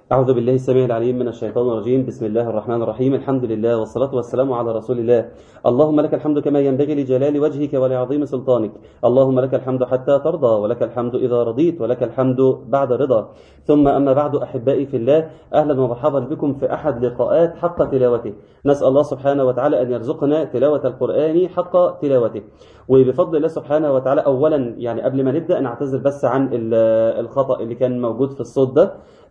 أعوذ بالله السميع العليم من الشيطان الرجيم بسم الله الرحمن الرحيم الحمد لله والصلاة والسلام على رسول الله اللهم لك الحمد كما ينبغي لجلال وجهك ولعظيم سلطانك اللهم لك الحمد حتى ترضى ولك الحمد إذا رضيت ولك الحمد بعد رضا ثم أما بعد أحبائي في الله أهلا ومرحبا بكم في أحد لقاءات حق تلاوته نسأل الله سبحانه وتعالى أن يرزقنا تلاوة القرآن حق تلاوته وبفضل الله سبحانه وتعالى أولا يعني قبل ما نبدأ نعتذر بس عن الخطأ اللي كان موجود في الصوت ده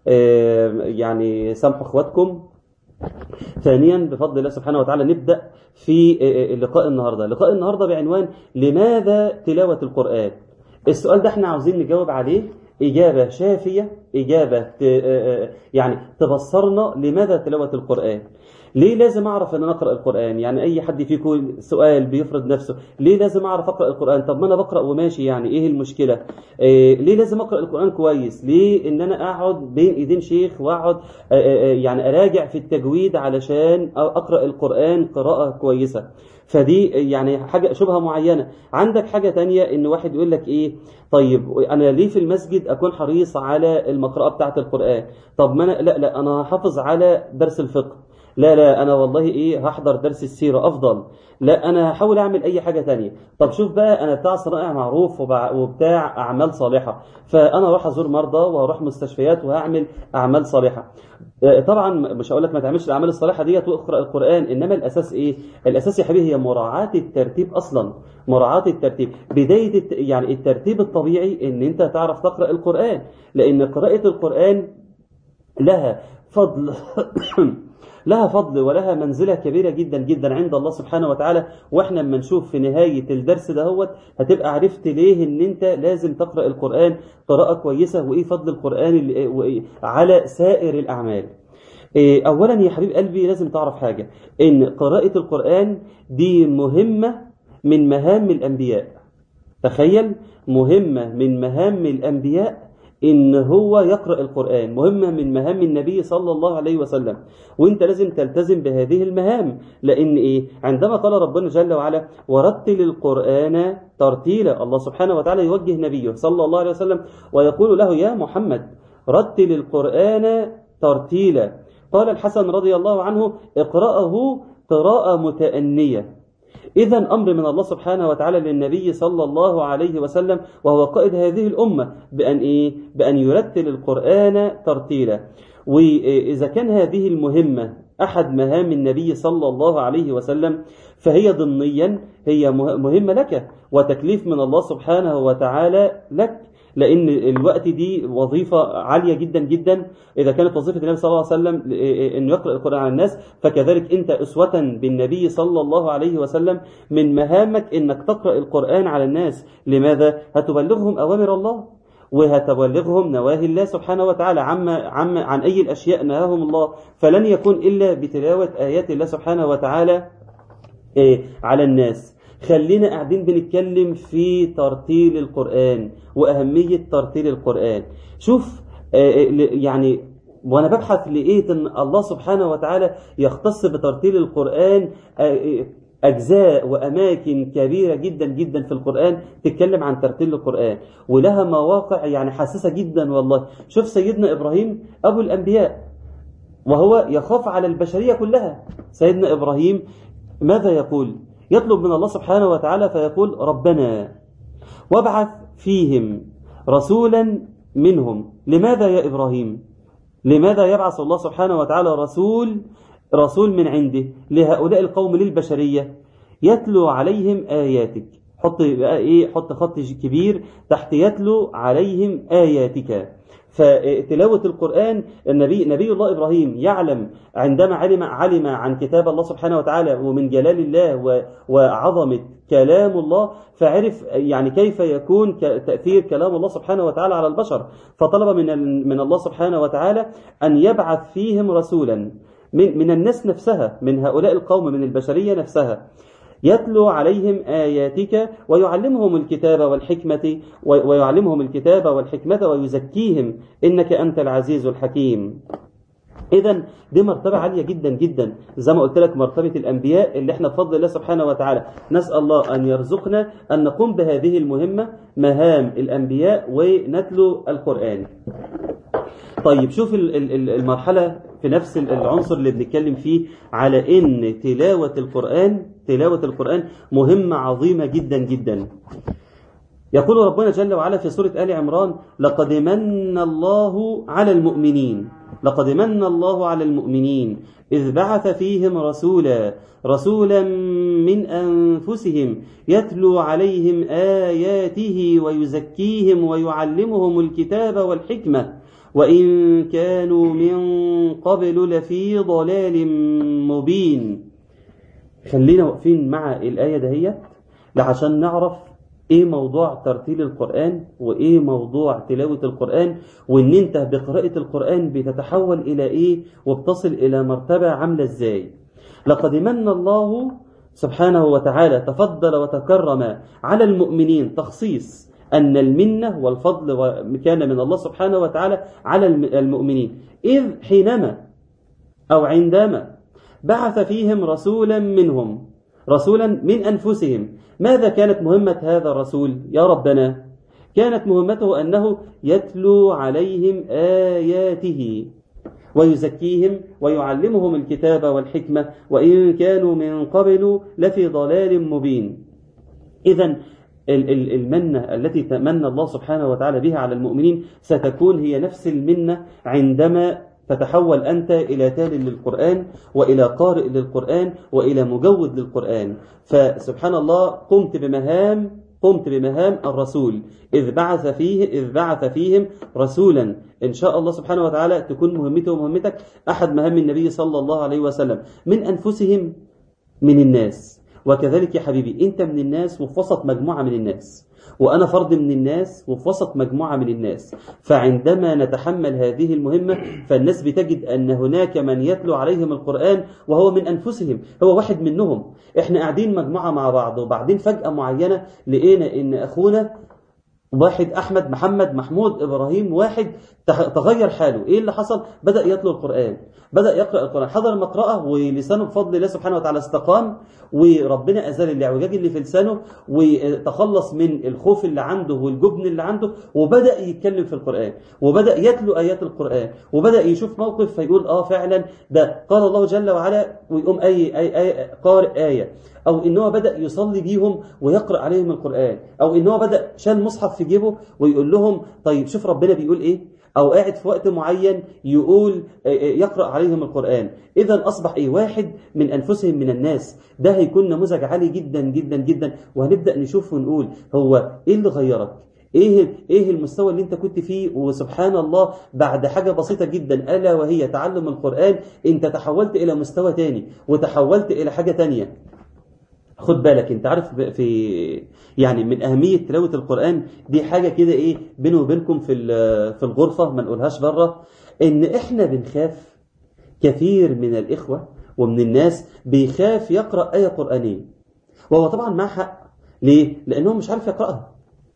يعني سامحوا اخواتكم ثانيا بفضل الله سبحانه وتعالى نبدأ في لقاء النهاردة لقاء النهاردة بعنوان لماذا تلاوة القرآن السؤال ده احنا عاوزين نجاوب عليه إجابة شافية إجابة يعني تبصرنا لماذا تلاوة القرآن ليه لازم أعرف أن أنا أقرأ القرآن يعني أي حد فيكم سؤال بيفرض نفسه ليه لازم أعرف أقرأ القرآن طب ما أنا بقرأ وماشي يعني إيه المشكلة إيه ليه لازم أقرأ القرآن كويس ليه إن أنا أقعد بين إيدين شيخ وأقعد يعني أراجع في التجويد علشان أقرأ القرآن قراءة كويسة فدي يعني حاجة شبهة معينة عندك حاجة تانية ان واحد يقول لك ايه طيب انا ليه في المسجد اكون حريص على المقراءة بتاعة القرآن طب ما انا لا لا انا هحافظ على درس الفقه لا لا انا والله ايه هحضر درس السيرة افضل لا انا هحاول اعمل اي حاجة تانية طب شوف بقى انا بتاع صنائع معروف وبتاع اعمال صالحة فانا اروح ازور مرضى وهروح مستشفيات وهعمل اعمال صالحة طبعا مش هقول لك ما تعملش الاعمال الصالحة ديت واقرا القرآن انما الاساس ايه الاساس يا حبيبي هي مراعاة الترتيب اصلا مراعاة الترتيب بداية يعني الترتيب الطبيعي ان انت تعرف تقرأ القرآن لان قراءة القرآن لها فضل لها فضل ولها منزلة كبيرة جدا جدا عند الله سبحانه وتعالى واحنا لما نشوف في نهاية الدرس دهوت هتبقى عرفت ليه ان انت لازم تقرأ القرآن قراءة كويسة وايه فضل القرآن على سائر الأعمال اولا يا حبيب قلبي لازم تعرف حاجة ان قراءة القرآن دي مهمة من مهام الأنبياء تخيل مهمة من مهام الأنبياء إن هو يقرأ القرآن مهمة من مهام النبي صلى الله عليه وسلم وانت لازم تلتزم بهذه المهام لأن إيه عندما قال ربنا جل وعلا ورتل القرآن ترتيلا الله سبحانه وتعالى يوجه نبيه صلى الله عليه وسلم ويقول له يا محمد رتل القرآن ترتيلا قال الحسن رضي الله عنه اقرأه قراءة متأنية إذا أمر من الله سبحانه وتعالى للنبي صلى الله عليه وسلم وهو قائد هذه الأمة بأن, إيه؟ بأن يرتل القرآن ترتيلا وإذا كان هذه المهمة أحد مهام النبي صلى الله عليه وسلم فهي ضمنيا هي مهمة لك وتكليف من الله سبحانه وتعالى لك لأن الوقت دي وظيفة عالية جدا جدا إذا كانت وظيفة النبي صلى الله عليه وسلم أن يقرأ القرآن على الناس فكذلك أنت أسوة بالنبي صلى الله عليه وسلم من مهامك أنك تقرأ القرآن على الناس لماذا؟ هتبلغهم أوامر الله وهتبلغهم نواهي الله سبحانه وتعالى عما عما عن أي الأشياء نهاهم الله فلن يكون إلا بتلاوة آيات الله سبحانه وتعالى على الناس خلينا قاعدين بنتكلم في ترتيل القرآن وأهمية ترتيل القرآن شوف يعني وأنا ببحث لقيت أن الله سبحانه وتعالى يختص بترتيل القرآن أجزاء وأماكن كبيرة جدا جدا في القرآن تتكلم عن ترتيل القرآن ولها مواقع يعني حساسة جدا والله شوف سيدنا إبراهيم أبو الأنبياء وهو يخاف على البشرية كلها سيدنا إبراهيم ماذا يقول يطلب من الله سبحانه وتعالى فيقول ربنا وابعث فيهم رسولا منهم لماذا يا إبراهيم لماذا يبعث الله سبحانه وتعالى رسول رسول من عنده لهؤلاء القوم للبشرية يتلو عليهم آياتك حط بقى ايه حط خط كبير تحت يتلو عليهم آياتك فتلاوة القرآن النبي نبي الله إبراهيم يعلم عندما علم علم عن كتاب الله سبحانه وتعالى ومن جلال الله وعظمة كلام الله فعرف يعني كيف يكون تأثير كلام الله سبحانه وتعالى على البشر فطلب من من الله سبحانه وتعالى أن يبعث فيهم رسولا من من الناس نفسها من هؤلاء القوم من البشرية نفسها يتلو عليهم آياتك ويعلمهم الكتاب والحكمة ويعلمهم الكتاب والحكمة ويزكيهم إنك أنت العزيز الحكيم إذا دي مرتبة عالية جدا جدا زي ما قلت لك مرتبة الأنبياء اللي احنا بفضل الله سبحانه وتعالى نسأل الله أن يرزقنا أن نقوم بهذه المهمة مهام الأنبياء ونتلو القرآن طيب شوف ال- ال- ال- المرحلة في نفس ال- العنصر اللي بنتكلم فيه على ان تلاوة القرآن تلاوة القرآن مهمة عظيمة جدا جدا يقول ربنا جل وعلا في سورة آل عمران لقد من الله على المؤمنين لقد من الله على المؤمنين إذ بعث فيهم رسولا رسولا من أنفسهم يتلو عليهم آياته ويزكيهم ويعلمهم الكتاب والحكمة وإن كانوا من قبل لفي ضلال مبين خلينا واقفين مع الآية دهيت عشان نعرف ايه موضوع ترتيل القرآن وايه موضوع تلاوة القرآن وان انت بقراءة القرآن بتتحول الى ايه وبتصل الى مرتبة عاملة ازاي لقد من الله سبحانه وتعالى تفضل وتكرم على المؤمنين تخصيص أن المنة والفضل كان من الله سبحانه وتعالى على المؤمنين إذ حينما أو عندما بعث فيهم رسولا منهم رسولا من أنفسهم ماذا كانت مهمة هذا الرسول يا ربنا كانت مهمته أنه يتلو عليهم آياته ويزكيهم ويعلمهم الكتاب والحكمة وإن كانوا من قبل لفي ضلال مبين إذا المنة التي تمنى الله سبحانه وتعالى بها على المؤمنين ستكون هي نفس المنة عندما تتحول أنت إلى تال للقرآن وإلى قارئ للقرآن وإلى مجود للقرآن فسبحان الله قمت بمهام قمت بمهام الرسول إذ بعث فيه إذ بعث فيهم رسولا إن شاء الله سبحانه وتعالى تكون مهمته ومهمتك أحد مهام النبي صلى الله عليه وسلم من أنفسهم من الناس وكذلك يا حبيبي أنت من الناس وفي وسط مجموعة من الناس وأنا فرد من الناس وفي وسط مجموعة من الناس فعندما نتحمل هذه المهمة فالناس بتجد أن هناك من يتلو عليهم القرآن وهو من أنفسهم هو واحد منهم إحنا قاعدين مجموعة مع بعض وبعدين فجأة معينة لقينا إن أخونا واحد أحمد محمد محمود إبراهيم واحد تغير حاله إيه اللي حصل بدأ يتلو القرآن بدأ يقرأ القرآن حضر مقرأة ولسانه بفضل الله سبحانه وتعالى استقام وربنا أزال الاعوجاج اللي في لسانه وتخلص من الخوف اللي عنده والجبن اللي عنده وبدأ يتكلم في القرآن وبدأ يتلو آيات القرآن وبدأ يشوف موقف فيقول آه فعلا ده قال الله جل وعلا ويقوم أي, أي, أي قارئ آية أو إن هو بدأ يصلي بيهم ويقرأ عليهم القرآن أو إن هو بدأ شال مصحف في جيبه ويقول لهم طيب شوف ربنا بيقول إيه أو قاعد في وقت معين يقول يقرأ عليهم القرآن إذا أصبح إيه واحد من أنفسهم من الناس ده هيكون نموذج عالي جدا جدا جدا وهنبدأ نشوف ونقول هو إيه اللي غيرك ايه ايه المستوى اللي انت كنت فيه وسبحان الله بعد حاجه بسيطه جدا الا وهي تعلم القران انت تحولت الى مستوى تاني وتحولت الى حاجه تانية خد بالك انت عارف في يعني من اهميه تلاوه القران دي حاجه كده ايه بيني وبينكم في في الغرفه ما نقولهاش بره ان احنا بنخاف كثير من الاخوه ومن الناس بيخاف يقرا ايه قرانيه وهو طبعا معاه حق ليه لانه مش عارف يقراها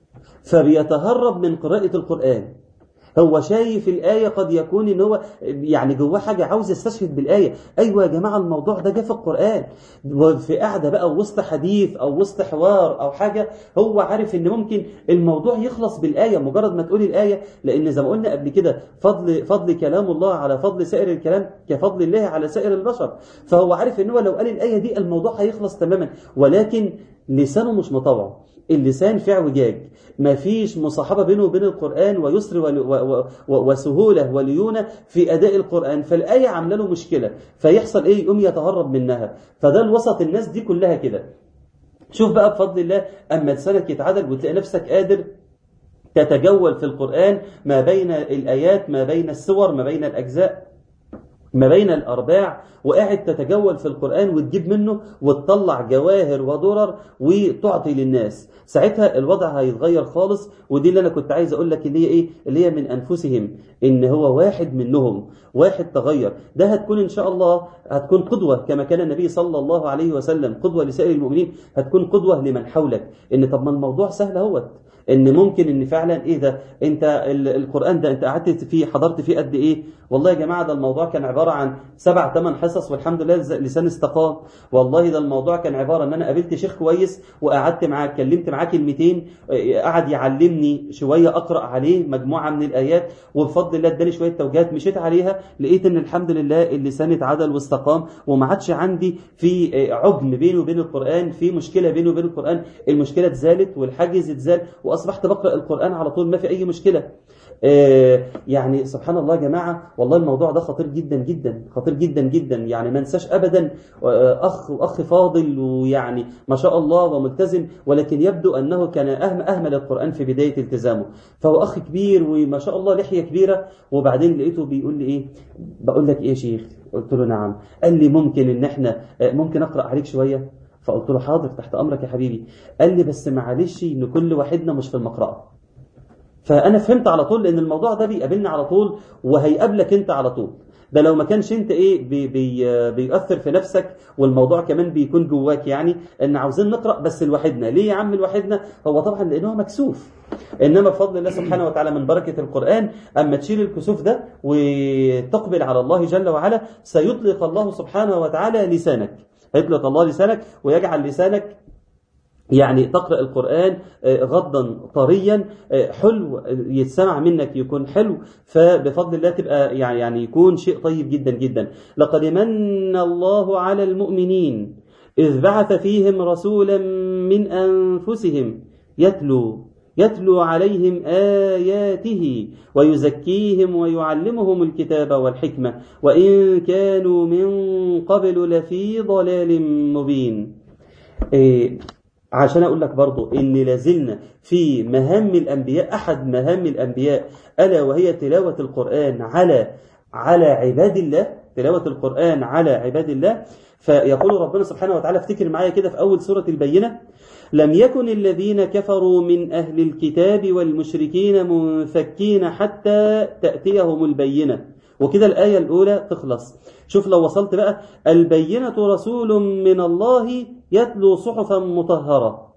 فبيتهرب من قراءه القران هو شايف الآية قد يكون إن هو يعني جواه حاجة عاوز يستشهد بالآية أيوة يا جماعة الموضوع ده جه في القرآن وفي قاعدة بقى وسط حديث أو وسط حوار أو حاجة هو عارف إن ممكن الموضوع يخلص بالآية مجرد ما تقولي الآية لأن زي ما قلنا قبل كده فضل فضل كلام الله على فضل سائر الكلام كفضل الله على سائر البشر فهو عارف إن هو لو قال الآية دي الموضوع هيخلص تماما ولكن لسانه مش مطوع اللسان في اعوجاج ما فيش مصاحبه بينه وبين القران ويسر وسهوله وليونه في اداء القران فالايه عامله له مشكله فيحصل ايه يقوم يتهرب منها فده الوسط الناس دي كلها كده شوف بقى بفضل الله اما لسانك يتعدل وتلاقي نفسك قادر تتجول في القران ما بين الايات ما بين السور ما بين الاجزاء ما بين الأرباع وقاعد تتجول في القرآن وتجيب منه وتطلع جواهر ودرر وتعطي للناس ساعتها الوضع هيتغير خالص ودي اللي أنا كنت عايز أقول لك اللي هي إيه اللي هي من أنفسهم إن هو واحد منهم واحد تغير ده هتكون إن شاء الله هتكون قدوة كما كان النبي صلى الله عليه وسلم قدوة لسائر المؤمنين هتكون قدوة لمن حولك إن طب ما الموضوع سهل اهوت ان ممكن ان فعلا ايه ده انت ال- القران ده انت قعدت فيه حضرت فيه قد ايه والله يا جماعه ده الموضوع كان عباره عن سبع ثمان حصص والحمد لله ز- لسان استقام والله ده الموضوع كان عباره ان انا قابلت شيخ كويس وقعدت معاه اتكلمت معاه كلمتين آه، قعد يعلمني شويه اقرا عليه مجموعه من الايات وبفضل الله اداني شويه توجيهات مشيت عليها لقيت ان الحمد لله اللسان اتعدل واستقام وما عادش عندي في آه، عجم بيني وبين القران في مشكله بيني وبين القران المشكله اتزالت والحاجز اتزال واصبحت بقرا القران على طول ما في اي مشكله آه، يعني سبحان الله يا جماعه والله الموضوع ده خطير جدا جدا خطير جدا جدا يعني ما انساش ابدا آه، اخ واخ فاضل ويعني ما شاء الله وملتزم ولكن يبدو انه كان أهم اهمل القران في بدايه التزامه فهو اخ كبير وما شاء الله لحيه كبيره وبعدين لقيته بيقول لي ايه بقول لك ايه يا شيخ قلت له نعم قال لي ممكن ان احنا آه، ممكن اقرا عليك شويه فقلت له حاضر تحت امرك يا حبيبي قال لي بس معلش ان كل واحدنا مش في المقرأة فانا فهمت على طول لان الموضوع ده بيقابلني على طول وهيقابلك انت على طول ده لو ما كانش انت ايه بي بي بيؤثر في نفسك والموضوع كمان بيكون جواك يعني ان عاوزين نقرا بس لوحدنا ليه يا عم لوحدنا هو طبعا لانه مكسوف انما بفضل الله سبحانه وتعالى من بركه القران اما تشيل الكسوف ده وتقبل على الله جل وعلا سيطلق الله سبحانه وتعالى لسانك هيطلق الله لسانك ويجعل لسانك يعني تقرأ القرآن آه، غضا طريا آه، حلو آه، يتسمع منك يكون حلو فبفضل الله تبقى يعني يعني يكون شيء طيب جدا جدا لقد من الله على المؤمنين إذ بعث فيهم رسولا من أنفسهم يتلو يتلو عليهم آياته ويزكيهم ويعلمهم الكتاب والحكمة وإن كانوا من قبل لفي ضلال مبين إيه عشان اقول لك برضو ان لازلنا في مهام الانبياء احد مهام الانبياء الا وهي تلاوه القران على على عباد الله تلاوه القران على عباد الله فيقول ربنا سبحانه وتعالى افتكر معايا كده في اول سوره البينه لم يكن الذين كفروا من اهل الكتاب والمشركين منفكين حتى تاتيهم البينه وكده الايه الاولى تخلص شوف لو وصلت بقى البينه رسول من الله يتلو صحفا مطهرة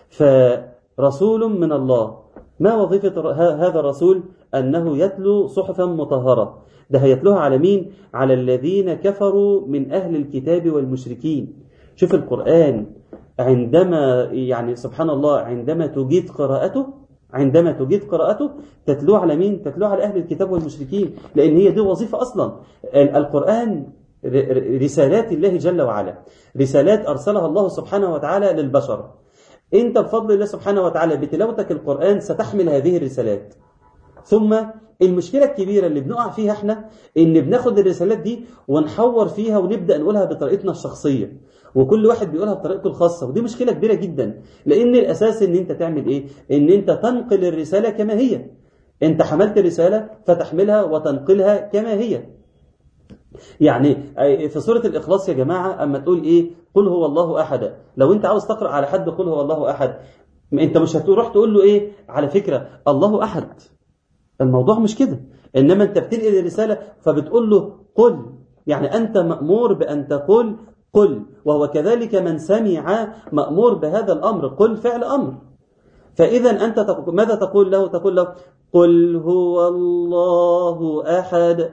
فرسول من الله ما وظيفة ر- ه- هذا الرسول أنه يتلو صحفا مطهرة ده هيتلوها على مين؟ على الذين كفروا من أهل الكتاب والمشركين شوف القرآن عندما يعني سبحان الله عندما تجيد قراءته عندما تجيد قراءته تتلوه على مين؟ تتلوه على أهل الكتاب والمشركين لأن هي دي وظيفة أصلا ال- القرآن ر- ر- رسالات الله جل وعلا رسالات أرسلها الله سبحانه وتعالى للبشر أنت بفضل الله سبحانه وتعالى بتلاوتك القرآن ستحمل هذه الرسالات ثم المشكلة الكبيرة اللي بنقع فيها احنا ان بناخد الرسالات دي ونحور فيها ونبدأ نقولها بطريقتنا الشخصية وكل واحد بيقولها بطريقته الخاصة ودي مشكلة كبيرة جدا لان الاساس ان انت تعمل ايه ان انت تنقل الرسالة كما هي انت حملت الرسالة فتحملها وتنقلها كما هي يعني في سورة الإخلاص يا جماعة أما تقول إيه قل هو الله أحد لو أنت عاوز تقرأ على حد قل هو الله أحد أنت مش هتروح تقول له إيه على فكرة الله أحد الموضوع مش كده إنما أنت بتنقل الرسالة فبتقول له قل يعني أنت مأمور بأن تقول قل وهو كذلك من سمع مأمور بهذا الأمر قل فعل أمر فإذا أنت تق- ماذا تقول له تقول له قل هو الله أحد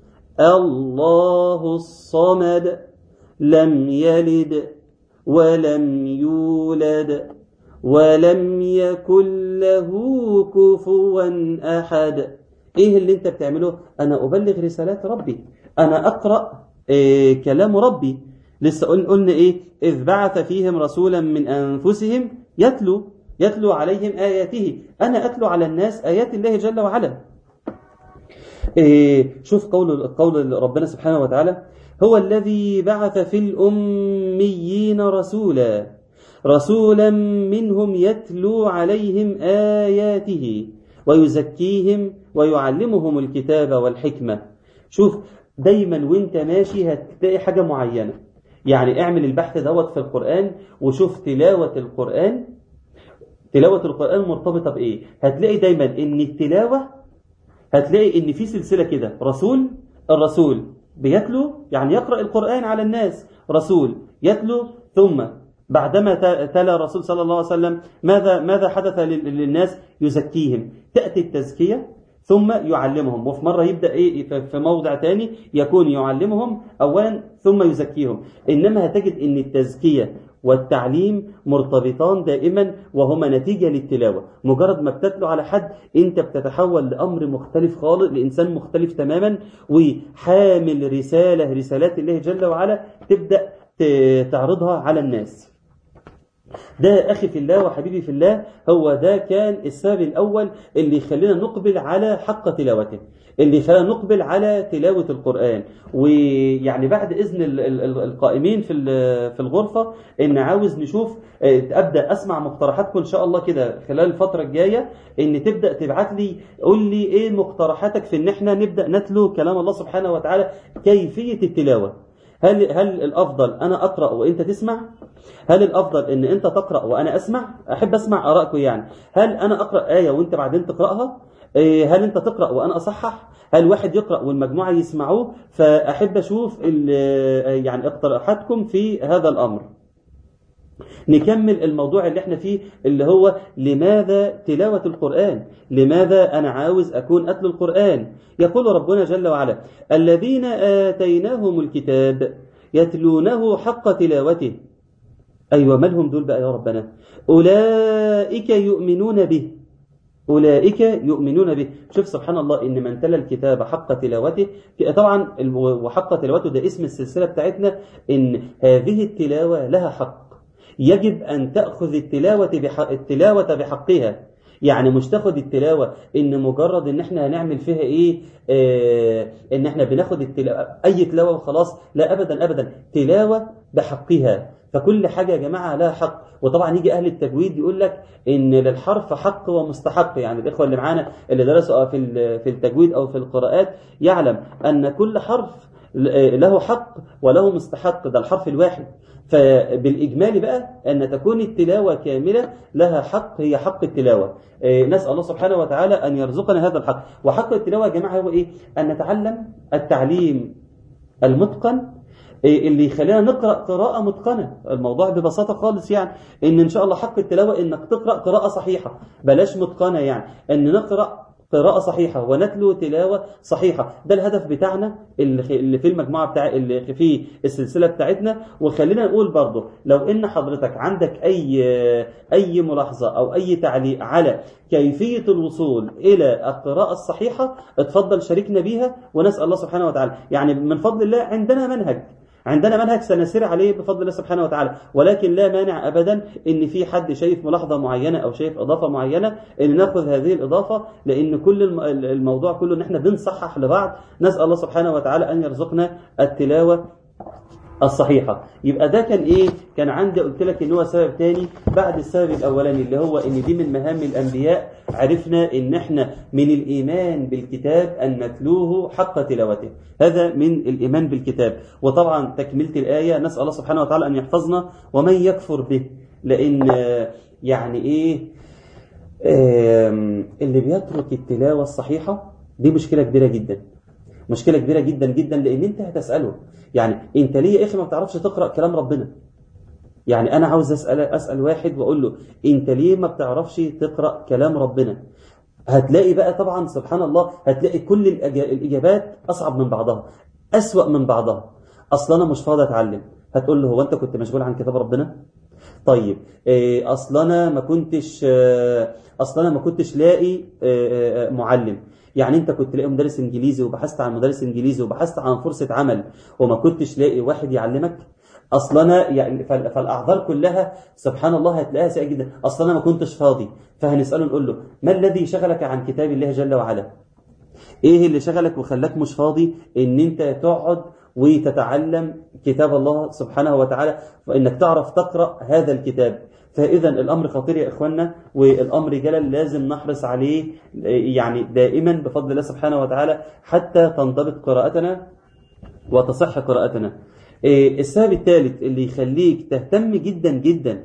الله الصمد لم يلد ولم يولد ولم يكن له كفوا أحد إيه اللي أنت بتعمله أنا أبلغ رسالات ربي أنا أقرأ إيه كلام ربي لسه قل- قلنا إيه إذ بعث فيهم رسولا من أنفسهم يتلو يتلو عليهم آياته أنا أتلو على الناس آيات الله جل وعلا إيه شوف قول قول ربنا سبحانه وتعالى هو الذي بعث في الأميين رسولا رسولا منهم يتلو عليهم آياته ويزكيهم ويعلمهم الكتاب والحكمة شوف دايما وانت ماشي هتلاقي حاجة معينة يعني اعمل البحث دوت في القرآن وشوف تلاوة القرآن تلاوة القرآن مرتبطة بإيه هتلاقي دايما ان التلاوة هتلاقي ان في سلسله كده رسول الرسول بيتلو يعني يقرا القران على الناس رسول يتلو ثم بعدما تلا الرسول صلى الله عليه وسلم ماذا ماذا حدث للناس يزكيهم تأتي التزكية ثم يعلمهم وفي مرة يبدأ إيه في موضع تاني يكون يعلمهم أولا ثم يزكيهم إنما هتجد أن التزكية والتعليم مرتبطان دائما وهما نتيجة للتلاوة مجرد ما بتتلو على حد انت بتتحول لأمر مختلف خالص لإنسان مختلف تماما وحامل رسالة رسالات الله جل وعلا تبدأ تعرضها على الناس ده أخي في الله وحبيبي في الله هو ده كان السبب الأول اللي يخلينا نقبل على حق تلاوته اللي يخلينا نقبل على تلاوة القرآن ويعني بعد إذن القائمين في في الغرفة إن عاوز نشوف أبدأ أسمع مقترحاتكم إن شاء الله كده خلال الفترة الجاية إن تبدأ تبعت لي قول لي إيه مقترحاتك في إن إحنا نبدأ نتلو كلام الله سبحانه وتعالى كيفية التلاوة هل هل الافضل انا اقرا وانت تسمع هل الافضل ان انت تقرا وانا اسمع احب اسمع ارائكم يعني هل انا اقرا ايه وانت بعدين تقراها هل انت تقرا وانا اصحح هل واحد يقرا والمجموعه يسمعوه فاحب اشوف يعني اقتراحاتكم في هذا الامر نكمل الموضوع اللي احنا فيه اللي هو لماذا تلاوة القرآن لماذا أنا عاوز أكون أتلو القرآن يقول ربنا جل وعلا الذين آتيناهم الكتاب يتلونه حق تلاوته أيوة ما لهم دول بقى يا ربنا أولئك يؤمنون به أولئك يؤمنون به شوف سبحان الله إن من تلا الكتاب حق تلاوته طبعا وحق تلاوته ده اسم السلسلة بتاعتنا إن هذه التلاوة لها حق يجب أن تأخذ التلاوة, بحق التلاوة بحقها يعني مش تاخد التلاوة ان مجرد ان احنا هنعمل فيها ايه آه ان احنا بناخد التلاوة اي تلاوة وخلاص لا ابدا ابدا تلاوة بحقها فكل حاجة يا جماعة لها حق وطبعا يجي اهل التجويد يقول لك ان للحرف حق ومستحق يعني الاخوة اللي معانا اللي درسوا في في التجويد او في القراءات يعلم ان كل حرف له حق وله مستحق ده الحرف الواحد فبالإجمال بقى أن تكون التلاوة كاملة لها حق هي حق التلاوة نسأل الله سبحانه وتعالى أن يرزقنا هذا الحق وحق التلاوة يا جماعة هو إيه أن نتعلم التعليم المتقن اللي يخلينا نقرأ قراءة متقنة الموضوع ببساطة خالص يعني ان ان شاء الله حق التلاوة انك تقرأ قراءة صحيحة بلاش متقنة يعني ان نقرأ قراءة صحيحة ونتلو تلاوة صحيحة ده الهدف بتاعنا اللي في المجموعة بتاع اللي في السلسلة بتاعتنا وخلينا نقول برضه لو ان حضرتك عندك اي اي ملاحظة او اي تعليق على كيفية الوصول الى القراءة الصحيحة اتفضل شاركنا بيها ونسأل الله سبحانه وتعالى يعني من فضل الله عندنا منهج عندنا منهج سنسير عليه بفضل الله سبحانه وتعالى ولكن لا مانع أبدا ان في حد شايف ملاحظة معينة أو شايف إضافة معينة ان ناخذ هذه الإضافة لأن كل الموضوع كله ان احنا بنصحح لبعض نسأل الله سبحانه وتعالى أن يرزقنا التلاوة الصحيحة يبقى ده كان ايه كان عندي قلت لك ان هو سبب تاني بعد السبب الاولاني اللي هو ان دي من مهام الانبياء عرفنا ان احنا من الايمان بالكتاب ان نتلوه حق تلاوته هذا من الايمان بالكتاب وطبعا تكملة الايه نسال الله سبحانه وتعالى ان يحفظنا ومن يكفر به لان يعني ايه اللي بيترك التلاوه الصحيحه دي مشكله كبيره جدا مشكله كبيره جدا جدا لان انت هتساله يعني انت ليه يا اخي ما بتعرفش تقرا كلام ربنا يعني انا عاوز اسال اسال واحد واقول له انت ليه ما بتعرفش تقرا كلام ربنا هتلاقي بقى طبعا سبحان الله هتلاقي كل الاجابات اصعب من بعضها اسوا من بعضها اصلا انا مش فاضي اتعلم هتقول له هو انت كنت مشغول عن كتاب ربنا طيب اصل انا ما كنتش اصل انا ما كنتش لاقي معلم يعني انت كنت لاقي مدرس انجليزي وبحثت عن مدرس انجليزي وبحثت عن فرصة عمل وما كنتش لاقي واحد يعلمك اصلا انا يعني فالاعذار كلها سبحان الله هتلاقيها سيئه جدا اصلا انا ما كنتش فاضي فهنساله نقول له ما الذي شغلك عن كتاب الله جل وعلا ايه اللي شغلك وخلاك مش فاضي ان انت تقعد وتتعلم كتاب الله سبحانه وتعالى وانك تعرف تقرا هذا الكتاب فإذا الأمر خطير يا إخواننا والأمر جلل لازم نحرص عليه يعني دائما بفضل الله سبحانه وتعالى حتى تنضبط قراءتنا وتصح قراءتنا السبب الثالث اللي يخليك تهتم جدا جدا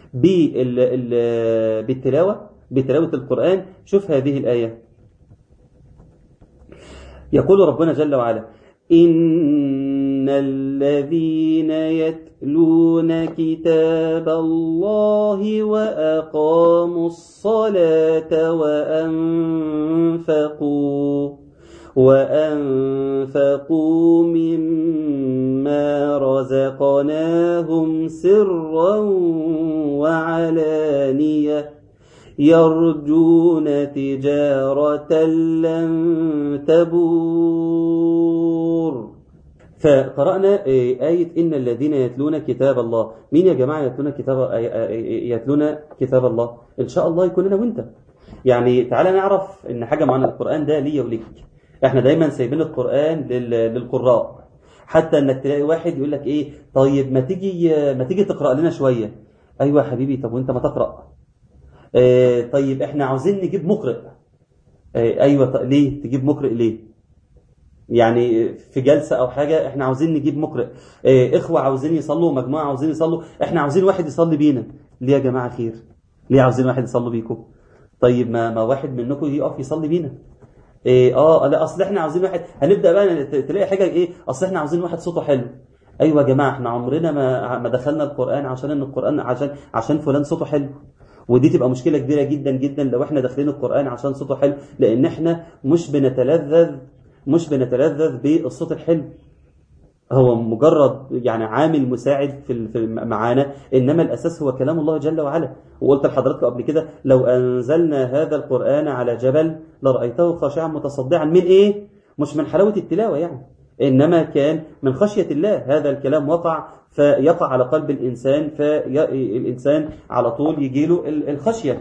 بالتلاوة بتلاوة القرآن شوف هذه الآية يقول ربنا جل وعلا إن الذين يتلون كتاب الله وأقاموا الصلاة وأنفقوا وأنفقوا مما رزقناهم سرا وعلانية يرجون تجارة لن تبور فقرأنا آية إن الذين يتلون كتاب الله مين يا جماعة يتلون كتاب يتلون كتاب الله إن شاء الله يكون لنا وإنت يعني تعالى نعرف إن حاجة معنا القرآن ده ليا وليك احنا دايما سايبين القرآن للقراء حتى انك تلاقي واحد يقول لك ايه طيب ما تيجي ما تيجي تقرأ لنا شوية ايوه يا حبيبي طب وانت ما تقرأ اه طيب احنا عاوزين نجيب مقرئ اه ايوه ليه تجيب مقرئ ليه يعني في جلسة او حاجة احنا عاوزين نجيب مقرئ اه اخوة عاوزين يصلوا مجموعة عاوزين يصلوا احنا عاوزين واحد يصلي بينا ليه يا جماعة خير ليه عاوزين واحد يصلي بيكم طيب ما, ما واحد منكم يقف يصلي بينا إيه اه لا اصل احنا عاوزين واحد هنبدا بقى تلاقي حاجه ايه اصل احنا عاوزين واحد صوته حلو ايوه يا جماعه احنا عمرنا ما ما دخلنا القران عشان ان القران عشان عشان فلان صوته حلو ودي تبقى مشكله كبيره جدا جدا لو احنا داخلين القران عشان صوته حلو لان احنا مش بنتلذذ مش بنتلذذ بالصوت الحلو هو مجرد يعني عامل مساعد في معانا انما الاساس هو كلام الله جل وعلا وقلت لحضراتكم قبل كده لو انزلنا هذا القران على جبل لرايته خاشعا متصدعا من ايه مش من حلاوه التلاوه يعني انما كان من خشيه الله هذا الكلام وقع فيقع على قلب الانسان فالانسان على طول يجيله الخشيه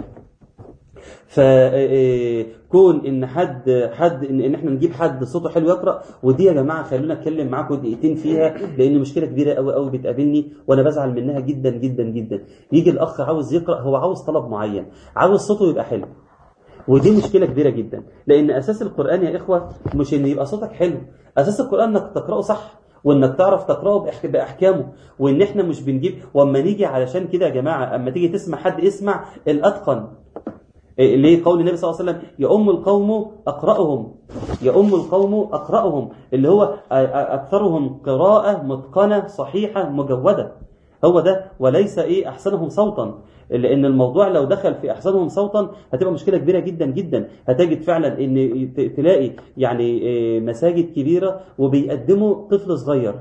فكون ان حد حد ان, إن احنا نجيب حد صوته حلو يقرا ودي يا جماعه خلونا اتكلم معاكم دقيقتين فيها لان مشكله كبيره قوي قوي بتقابلني وانا بزعل منها جدا جدا جدا يجي الاخ عاوز يقرا هو عاوز طلب معين عاوز صوته يبقى حلو ودي مشكله كبيره جدا لان اساس القران يا اخوه مش ان يبقى صوتك حلو اساس القران انك تقراه صح وانك تعرف تقراه باحكامه وان احنا مش بنجيب واما نيجي علشان كده يا جماعه اما تيجي تسمع حد اسمع الاتقن ليه قول النبي صلى الله عليه وسلم يؤم القوم أقرأهم يؤم القوم أقرأهم اللي هو أكثرهم قراءة متقنة صحيحة مجودة هو ده وليس إيه أحسنهم صوتا لأن الموضوع لو دخل في أحسنهم صوتا هتبقى مشكلة كبيرة جدا جدا هتجد فعلا إن تلاقي يعني مساجد كبيرة وبيقدموا طفل صغير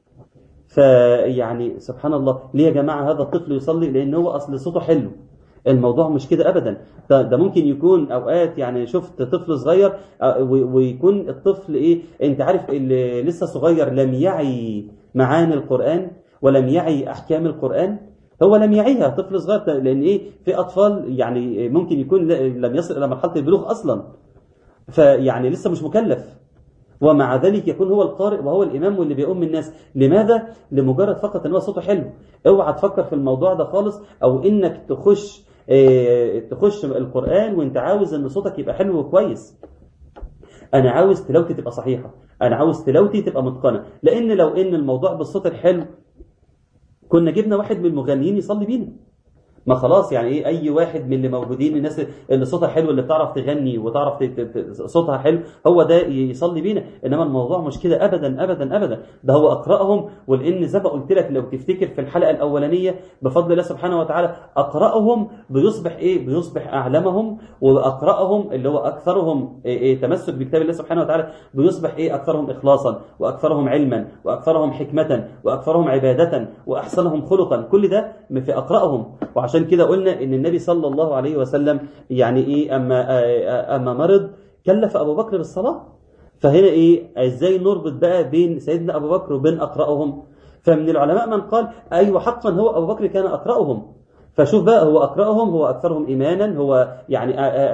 فيعني سبحان الله ليه يا جماعة هذا الطفل يصلي لأن هو أصل صوته حلو الموضوع مش كده ابدا ده, ده ممكن يكون اوقات يعني شفت طفل صغير ويكون الطفل ايه انت عارف اللي لسه صغير لم يعي معاني القران ولم يعي احكام القران هو لم يعيها طفل صغير لان ايه في اطفال يعني ممكن يكون لم يصل الى مرحله البلوغ اصلا فيعني لسه مش مكلف ومع ذلك يكون هو القارئ وهو الإمام واللي بيؤم الناس لماذا؟ لمجرد فقط ان هو صوته حلو اوعى تفكر في الموضوع ده خالص او انك تخش اه تخش القرآن وانت عاوز ان صوتك يبقى حلو وكويس انا عاوز تلاوتي تبقى صحيحة انا عاوز تلاوتي تبقى متقنة لان لو ان الموضوع بالصوت الحلو كنا جبنا واحد من المغنيين يصلي بينا ما خلاص يعني ايه اي واحد من اللي موجودين الناس اللي صوتها حلو اللي بتعرف تغني وتعرف صوتها حلو هو ده يصلي بينا انما الموضوع مش كده ابدا ابدا ابدا ده هو اقراهم ولان زي ما قلت لك لو تفتكر في الحلقه الاولانيه بفضل الله سبحانه وتعالى اقراهم بيصبح ايه بيصبح اعلمهم واقراهم اللي هو اكثرهم إيه إيه تمسك بكتاب الله سبحانه وتعالى بيصبح ايه اكثرهم اخلاصا واكثرهم علما واكثرهم حكمه واكثرهم عباده واحسنهم خلقا كل ده في اقراهم وعشان عشان كده قلنا ان النبي صلى الله عليه وسلم يعني ايه اما اما مرض كلف ابو بكر بالصلاه فهنا ايه ازاي نربط بقى بين سيدنا ابو بكر وبين اقراهم فمن العلماء من قال ايوه حقا هو ابو بكر كان اقراهم فشوف بقى هو اقراهم هو اكثرهم ايمانا هو يعني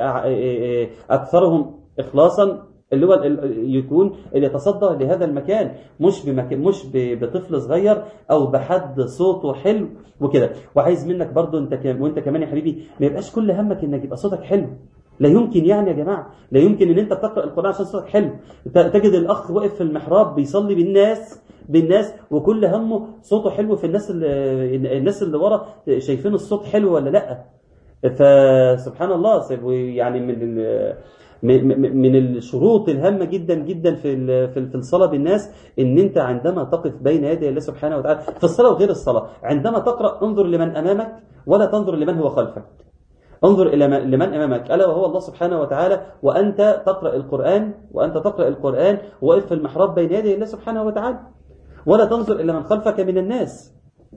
اكثرهم اخلاصا اللي هو يكون اللي يتصدى لهذا المكان مش بمكان مش بطفل صغير او بحد صوته حلو وكده وعايز منك برضو انت كم وانت كمان يا حبيبي ما يبقاش كل همك انك يبقى صوتك حلو لا يمكن يعني يا جماعه لا يمكن ان انت تقرا القران عشان صوتك حلو تجد الاخ واقف في المحراب بيصلي بالناس بالناس وكل همه صوته حلو في الناس اللي الناس اللي ورا شايفين الصوت حلو ولا لا فسبحان الله يعني من من الشروط الهامة جدا جدا في في الصلاة بالناس ان انت عندما تقف بين يدي الله سبحانه وتعالى في الصلاة وغير الصلاة عندما تقرأ انظر لمن امامك ولا تنظر لمن هو خلفك انظر إلى لمن أمامك ألا وهو الله سبحانه وتعالى وأنت تقرأ القرآن وأنت تقرأ القرآن وقف في المحراب بين يدي الله سبحانه وتعالى ولا تنظر إلى من خلفك من الناس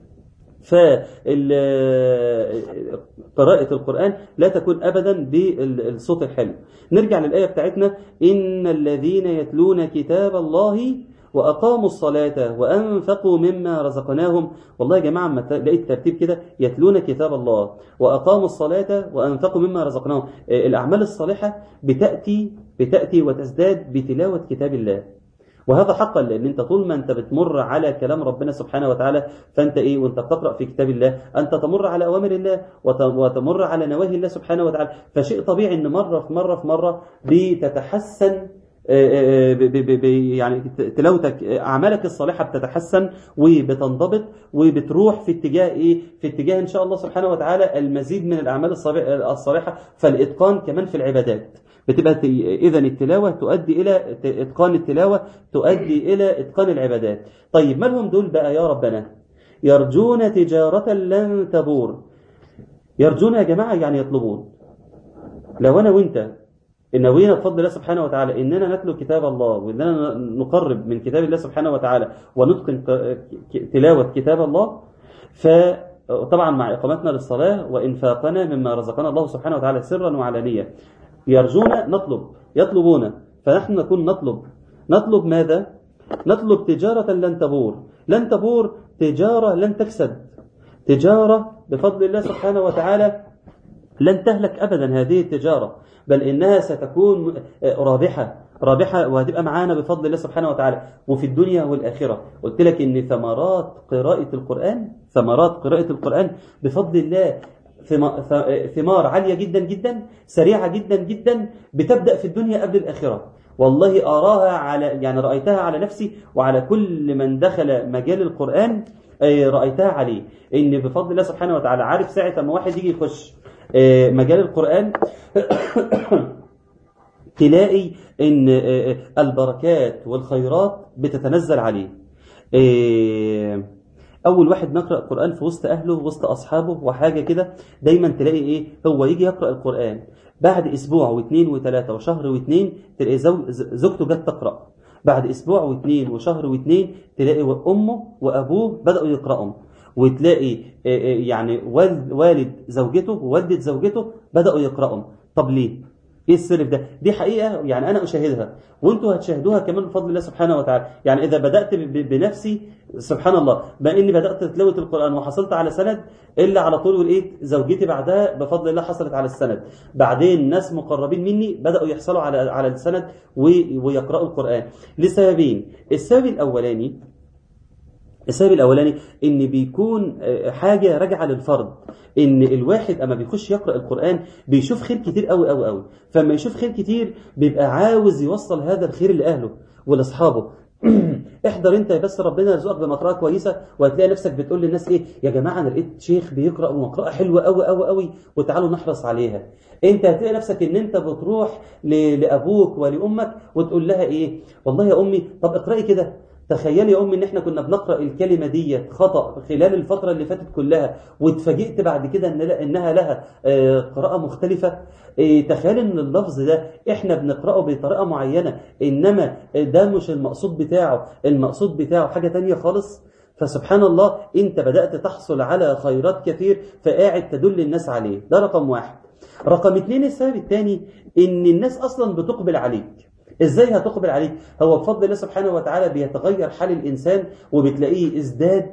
فقراءة القرآن لا تكون أبدا بالصوت الحلو نرجع للآية بتاعتنا إن الذين يتلون كتاب الله وأقاموا الصلاة وأنفقوا مما رزقناهم والله يا جماعة ما لقيت ترتيب كده يتلون كتاب الله وأقاموا الصلاة وأنفقوا مما رزقناهم الأعمال الصالحة بتأتي بتأتي وتزداد بتلاوة كتاب الله وهذا حقا لان انت طول ما انت بتمر على كلام ربنا سبحانه وتعالى فانت ايه وانت بتقرا في كتاب الله انت تمر على اوامر الله وتمر على نواهي الله سبحانه وتعالى فشيء طبيعي ان مره في مره في مره بتتحسن يعني تلاوتك اعمالك الصالحه بتتحسن وبتنضبط وبتروح في اتجاه ايه في اتجاه ان شاء الله سبحانه وتعالى المزيد من الاعمال الصالحه فالاتقان كمان في العبادات بتبقى اذا التلاوه تؤدي الى اتقان التلاوه تؤدي الى اتقان العبادات طيب ما لهم دول بقى يا ربنا يرجون تجاره لن تبور يرجون يا جماعه يعني يطلبون لو انا وانت نوينا بفضل الله سبحانه وتعالى اننا نتلو كتاب الله واننا نقرب من كتاب الله سبحانه وتعالى ونتقن تلاوه كتاب الله فطبعا مع اقامتنا للصلاه وانفاقنا مما رزقنا الله سبحانه وتعالى سرا وعلانيه يرجون نطلب يطلبون فنحن نكون نطلب نطلب ماذا نطلب تجارة لن تبور لن تبور تجارة لن تكسد تجارة بفضل الله سبحانه وتعالى لن تهلك أبدا هذه التجارة بل إنها ستكون رابحة رابحة وهتبقى معانا بفضل الله سبحانه وتعالى وفي الدنيا والآخرة قلت لك إن ثمرات قراءة القرآن ثمرات قراءة القرآن بفضل الله ثمار عالية جدا جدا سريعة جدا جدا بتبدأ في الدنيا قبل الآخرة والله أراها على يعني رأيتها على نفسي وعلى كل من دخل مجال القرآن رأيتها عليه إن بفضل الله سبحانه وتعالى عارف ساعة ما واحد يجي يخش مجال القرآن تلاقي ان البركات والخيرات بتتنزل عليه اول واحد نقرا القران في وسط اهله وسط اصحابه وحاجه كده دايما تلاقي ايه هو يجي يقرا القران بعد اسبوع واثنين وثلاثه وشهر واثنين تلاقي زوجته جت تقرا بعد اسبوع واثنين وشهر واثنين تلاقي امه وابوه بداوا يقراوا وتلاقي يعني والد زوجته ووالده زوجته بداوا يقراوا طب ليه ايه السر في ده دي حقيقه يعني انا اشاهدها وانتوا هتشاهدوها كمان بفضل الله سبحانه وتعالى يعني اذا بدات بنفسي سبحان الله ما اني بدات تلاوه القران وحصلت على سند الا على طول ولقيت زوجتي بعدها بفضل الله حصلت على السند بعدين ناس مقربين مني بداوا يحصلوا على على السند ويقراوا القران لسببين السبب الاولاني السبب الاولاني ان بيكون حاجه راجعه للفرد ان الواحد اما بيخش يقرا القران بيشوف خير كتير قوي قوي قوي فلما يشوف خير كتير بيبقى عاوز يوصل هذا الخير لاهله ولاصحابه احضر انت بس ربنا يرزقك بمقرأة كويسة وهتلاقي نفسك بتقول للناس ايه يا جماعة انا لقيت شيخ بيقرأ مقرأة حلوة قوي قوي قوي وتعالوا نحرص عليها انت هتلاقي نفسك ان انت بتروح لابوك ولامك وتقول لها ايه والله يا امي طب اقرأي كده تخيلي يا أمي إن إحنا كنا بنقرأ الكلمة دي خطأ خلال الفترة اللي فاتت كلها واتفاجئت بعد كده إن إنها لها قراءة مختلفة تخيل إن اللفظ ده إحنا بنقرأه بطريقة معينة إنما ده مش المقصود بتاعه المقصود بتاعه حاجة تانية خالص فسبحان الله أنت بدأت تحصل على خيرات كثير فقاعد تدل الناس عليه ده رقم واحد رقم اتنين السبب الثاني إن الناس أصلا بتقبل عليك ازاي هتقبل عليك هو بفضل الله سبحانه وتعالى بيتغير حال الانسان وبتلاقيه ازداد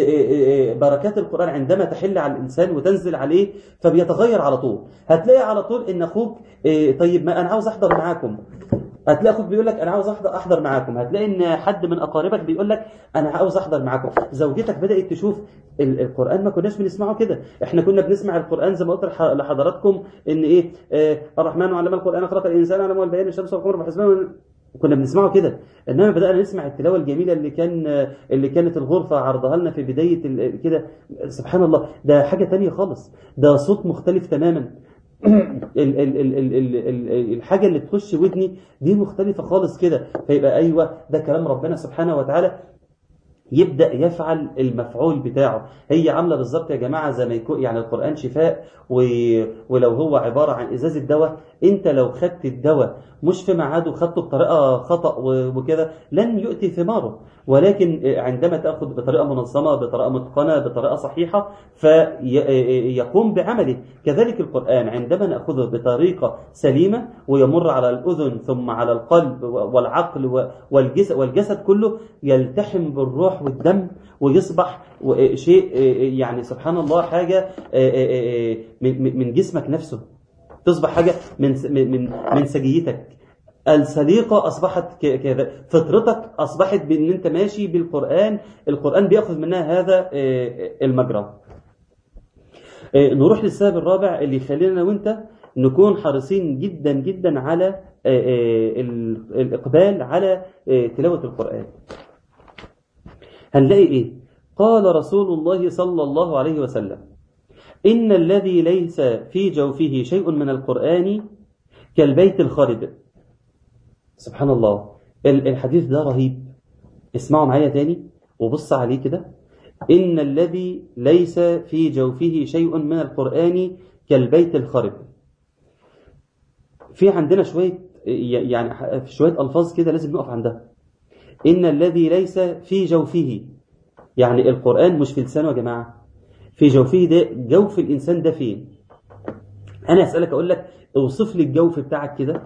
بركات القرآن عندما تحل على الإنسان وتنزل عليه فبيتغير على طول هتلاقي على طول إن أخوك طيب ما أنا عاوز أحضر معاكم هتلاقي اخوك بيقول لك انا عاوز احضر احضر معاكم هتلاقي ان حد من اقاربك بيقول لك انا عاوز احضر معاكم زوجتك بدات تشوف القران ما كناش بنسمعه كده احنا كنا بنسمع القران زي ما قلت لحضراتكم ان ايه آه الرحمن علم القران خلق الانسان علم البيان الشمس والقمر بحسبان كنا بنسمعه كده انما بدانا نسمع التلاوه الجميله اللي كان اللي كانت الغرفه عرضها لنا في بدايه كده سبحان الله ده حاجه تانية خالص ده صوت مختلف تماما ال ال ال ال ال ال الحاجة اللي تخش ودني دي مختلفة خالص كده فيبقى أيوة ده كلام ربنا سبحانه وتعالى يبدأ يفعل المفعول بتاعه هي عاملة بالظبط يا جماعة زي ما يكون يعني القرآن شفاء و... ولو هو عبارة عن إزازة دواء أنت لو خدت الدواء مش في ميعاده وخدته بطريقة خطأ و... وكده لن يؤتي ثماره ولكن عندما تأخذ بطريقة منظمة بطريقة متقنة بطريقة صحيحة فيقوم بعمله كذلك القرآن عندما نأخذه بطريقة سليمة ويمر على الأذن ثم على القلب والعقل والجسد, والجسد كله يلتحم بالروح والدم ويصبح شيء يعني سبحان الله حاجة من جسمك نفسه تصبح حاجة من من من سجيتك السليقة أصبحت كذا فطرتك أصبحت بأن أنت ماشي بالقرآن القرآن بيأخذ منها هذا المجرى نروح للسبب الرابع اللي يخلينا وانت نكون حريصين جدا جدا على الإقبال على تلاوة القرآن هنلاقي إيه قال رسول الله صلى الله عليه وسلم إن الذي ليس في جوفه شيء من القرآن كالبيت الخالد سبحان الله الحديث ده رهيب اسمعوا معايا تاني وبص عليه كده إن الذي ليس في جوفه شيء من القرآن كالبيت الخرب في عندنا شوية يعني شوية ألفاظ كده لازم نقف عندها إن الذي ليس في جوفه يعني القرآن مش في لسانه يا جماعة في جوفه ده جوف الإنسان ده فين أنا أسألك أقول لك اوصف لي الجوف بتاعك كده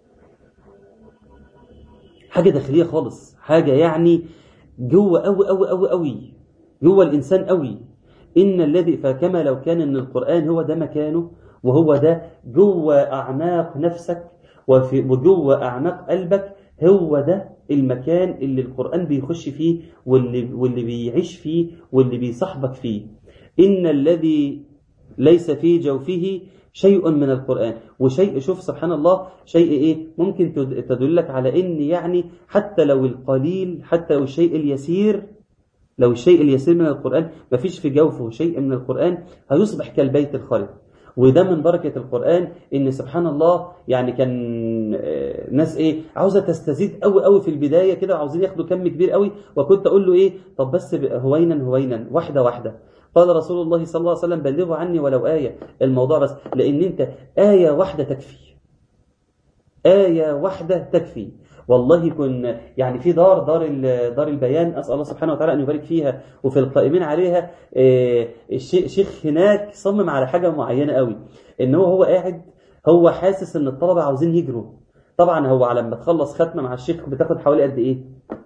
حاجة داخلية خالص حاجة يعني جوه قوي قوي قوي قوي جوه الإنسان قوي إن الذي فكما لو كان إن القرآن هو ده مكانه وهو ده جوه أعماق نفسك وفي وجوه أعماق قلبك هو ده المكان اللي القرآن بيخش فيه واللي, واللي بيعيش فيه واللي بيصاحبك فيه إن الذي ليس في جوفه شيء من القرآن وشيء شوف سبحان الله شيء إيه ممكن تدلك على إن يعني حتى لو القليل حتى لو الشيء اليسير لو الشيء اليسير من القرآن ما فيش في جوفه شيء من القرآن هيصبح كالبيت الخالد وده من بركة القرآن إن سبحان الله يعني كان ناس إيه عاوزة تستزيد قوي قوي في البداية كده وعاوزين ياخدوا كم كبير قوي وكنت أقول له إيه طب بس هوينا هوينا واحدة واحدة قال رسول الله صلى الله عليه وسلم بلغوا عني ولو آية الموضوع بس لأن أنت آية واحدة تكفي آية واحدة تكفي والله كن يعني في دار دار دار البيان اسال الله سبحانه وتعالى ان يبارك فيها وفي القائمين عليها الشيخ هناك صمم على حاجه معينه قوي ان هو هو قاعد هو حاسس ان الطلبه عاوزين يجروا طبعا هو على ما تخلص ختمه مع الشيخ بتاخد حوالي قد ايه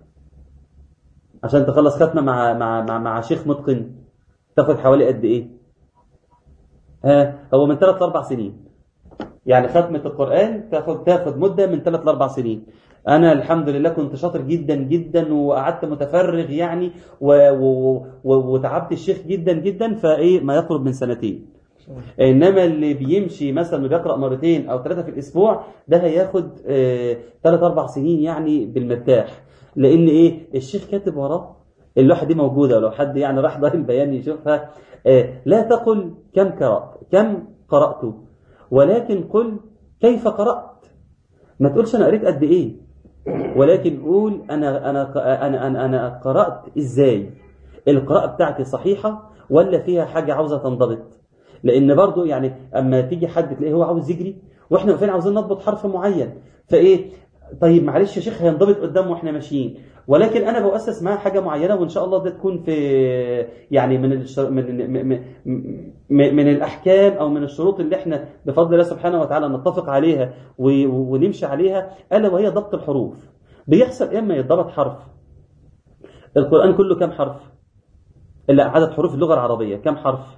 عشان تخلص ختمه مع مع مع, مع شيخ متقن تاخد حوالي قد ايه ها هو من 3 ل 4 سنين يعني ختمه القران تاخد تاخد مده من 3 ل 4 سنين انا الحمد لله كنت شاطر جدا جدا وقعدت متفرغ يعني و... و... و... وتعبت الشيخ جدا جدا فايه ما يقرب من سنتين انما اللي بيمشي مثلا بيقرا مرتين او ثلاثه في الاسبوع ده هياخد ثلاث اربع سنين يعني بالمرتاح لان ايه الشيخ كاتب وراه اللوحه دي موجوده ولو حد يعني راح دار البيان يشوفها لا تقل كم قرات كم قرات ولكن قل كيف قرات ما تقولش انا قريت قد ايه ولكن قول أنا, أنا, أنا, أنا, أنا قرأت إزاي القراءة بتاعتي صحيحة ولا فيها حاجة عاوزة تنضبط لأن برضو يعني أما تيجي حد تلاقيه هو عاوز يجري وإحنا واقفين عاوزين نضبط حرف معين فإيه طيب معلش يا شيخ هينضبط قدام واحنا ماشيين ولكن انا بؤسس معاه حاجه معينه وان شاء الله ده تكون في يعني من الشر... من من, من, من الاحكام او من الشروط اللي احنا بفضل الله سبحانه وتعالى نتفق عليها و... ونمشي عليها الا وهي ضبط الحروف بيحصل اما يتضبط حرف القران كله كم حرف الا عدد حروف اللغه العربيه كم حرف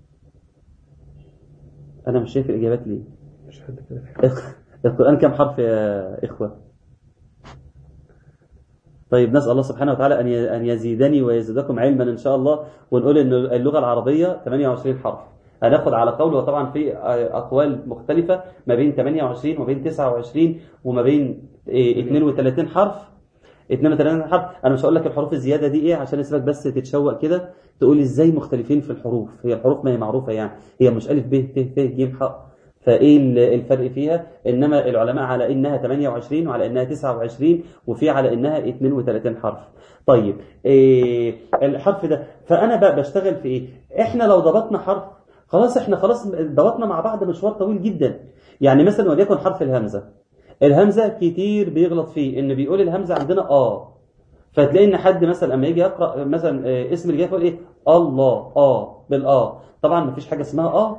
انا مش شايف الاجابات ليه مش حد كده القرآن كم حرف يا إخوة طيب نسأل الله سبحانه وتعالى أن أن يزيدني ويزيدكم علما إن شاء الله ونقول إن اللغة العربية 28 حرف هناخد على قول وطبعا في أقوال مختلفة ما بين 28 وما بين 29 وما بين 32 حرف 32 حرف أنا مش هقول لك الحروف الزيادة دي إيه عشان اسمك بس تتشوق كده تقول إزاي مختلفين في الحروف هي الحروف ما هي معروفة يعني هي مش ألف ب ت ث ج ح فايه ال- الفرق فيها انما العلماء على انها 28 وعلى انها 29 وفي على انها 32 حرف طيب إيه الحرف ده فانا بقى بشتغل في ايه احنا لو ضبطنا حرف خلاص احنا خلاص ضبطنا مع بعض مشوار طويل جدا يعني مثلا وليكن حرف الهمزه الهمزه كتير بيغلط فيه ان بيقول الهمزه عندنا اه فتلاقي ان حد مثلا اما يجي يقرا مثلا آه، اسم الجاي يقول ايه الله اه بالاه طبعا مفيش حاجه اسمها اه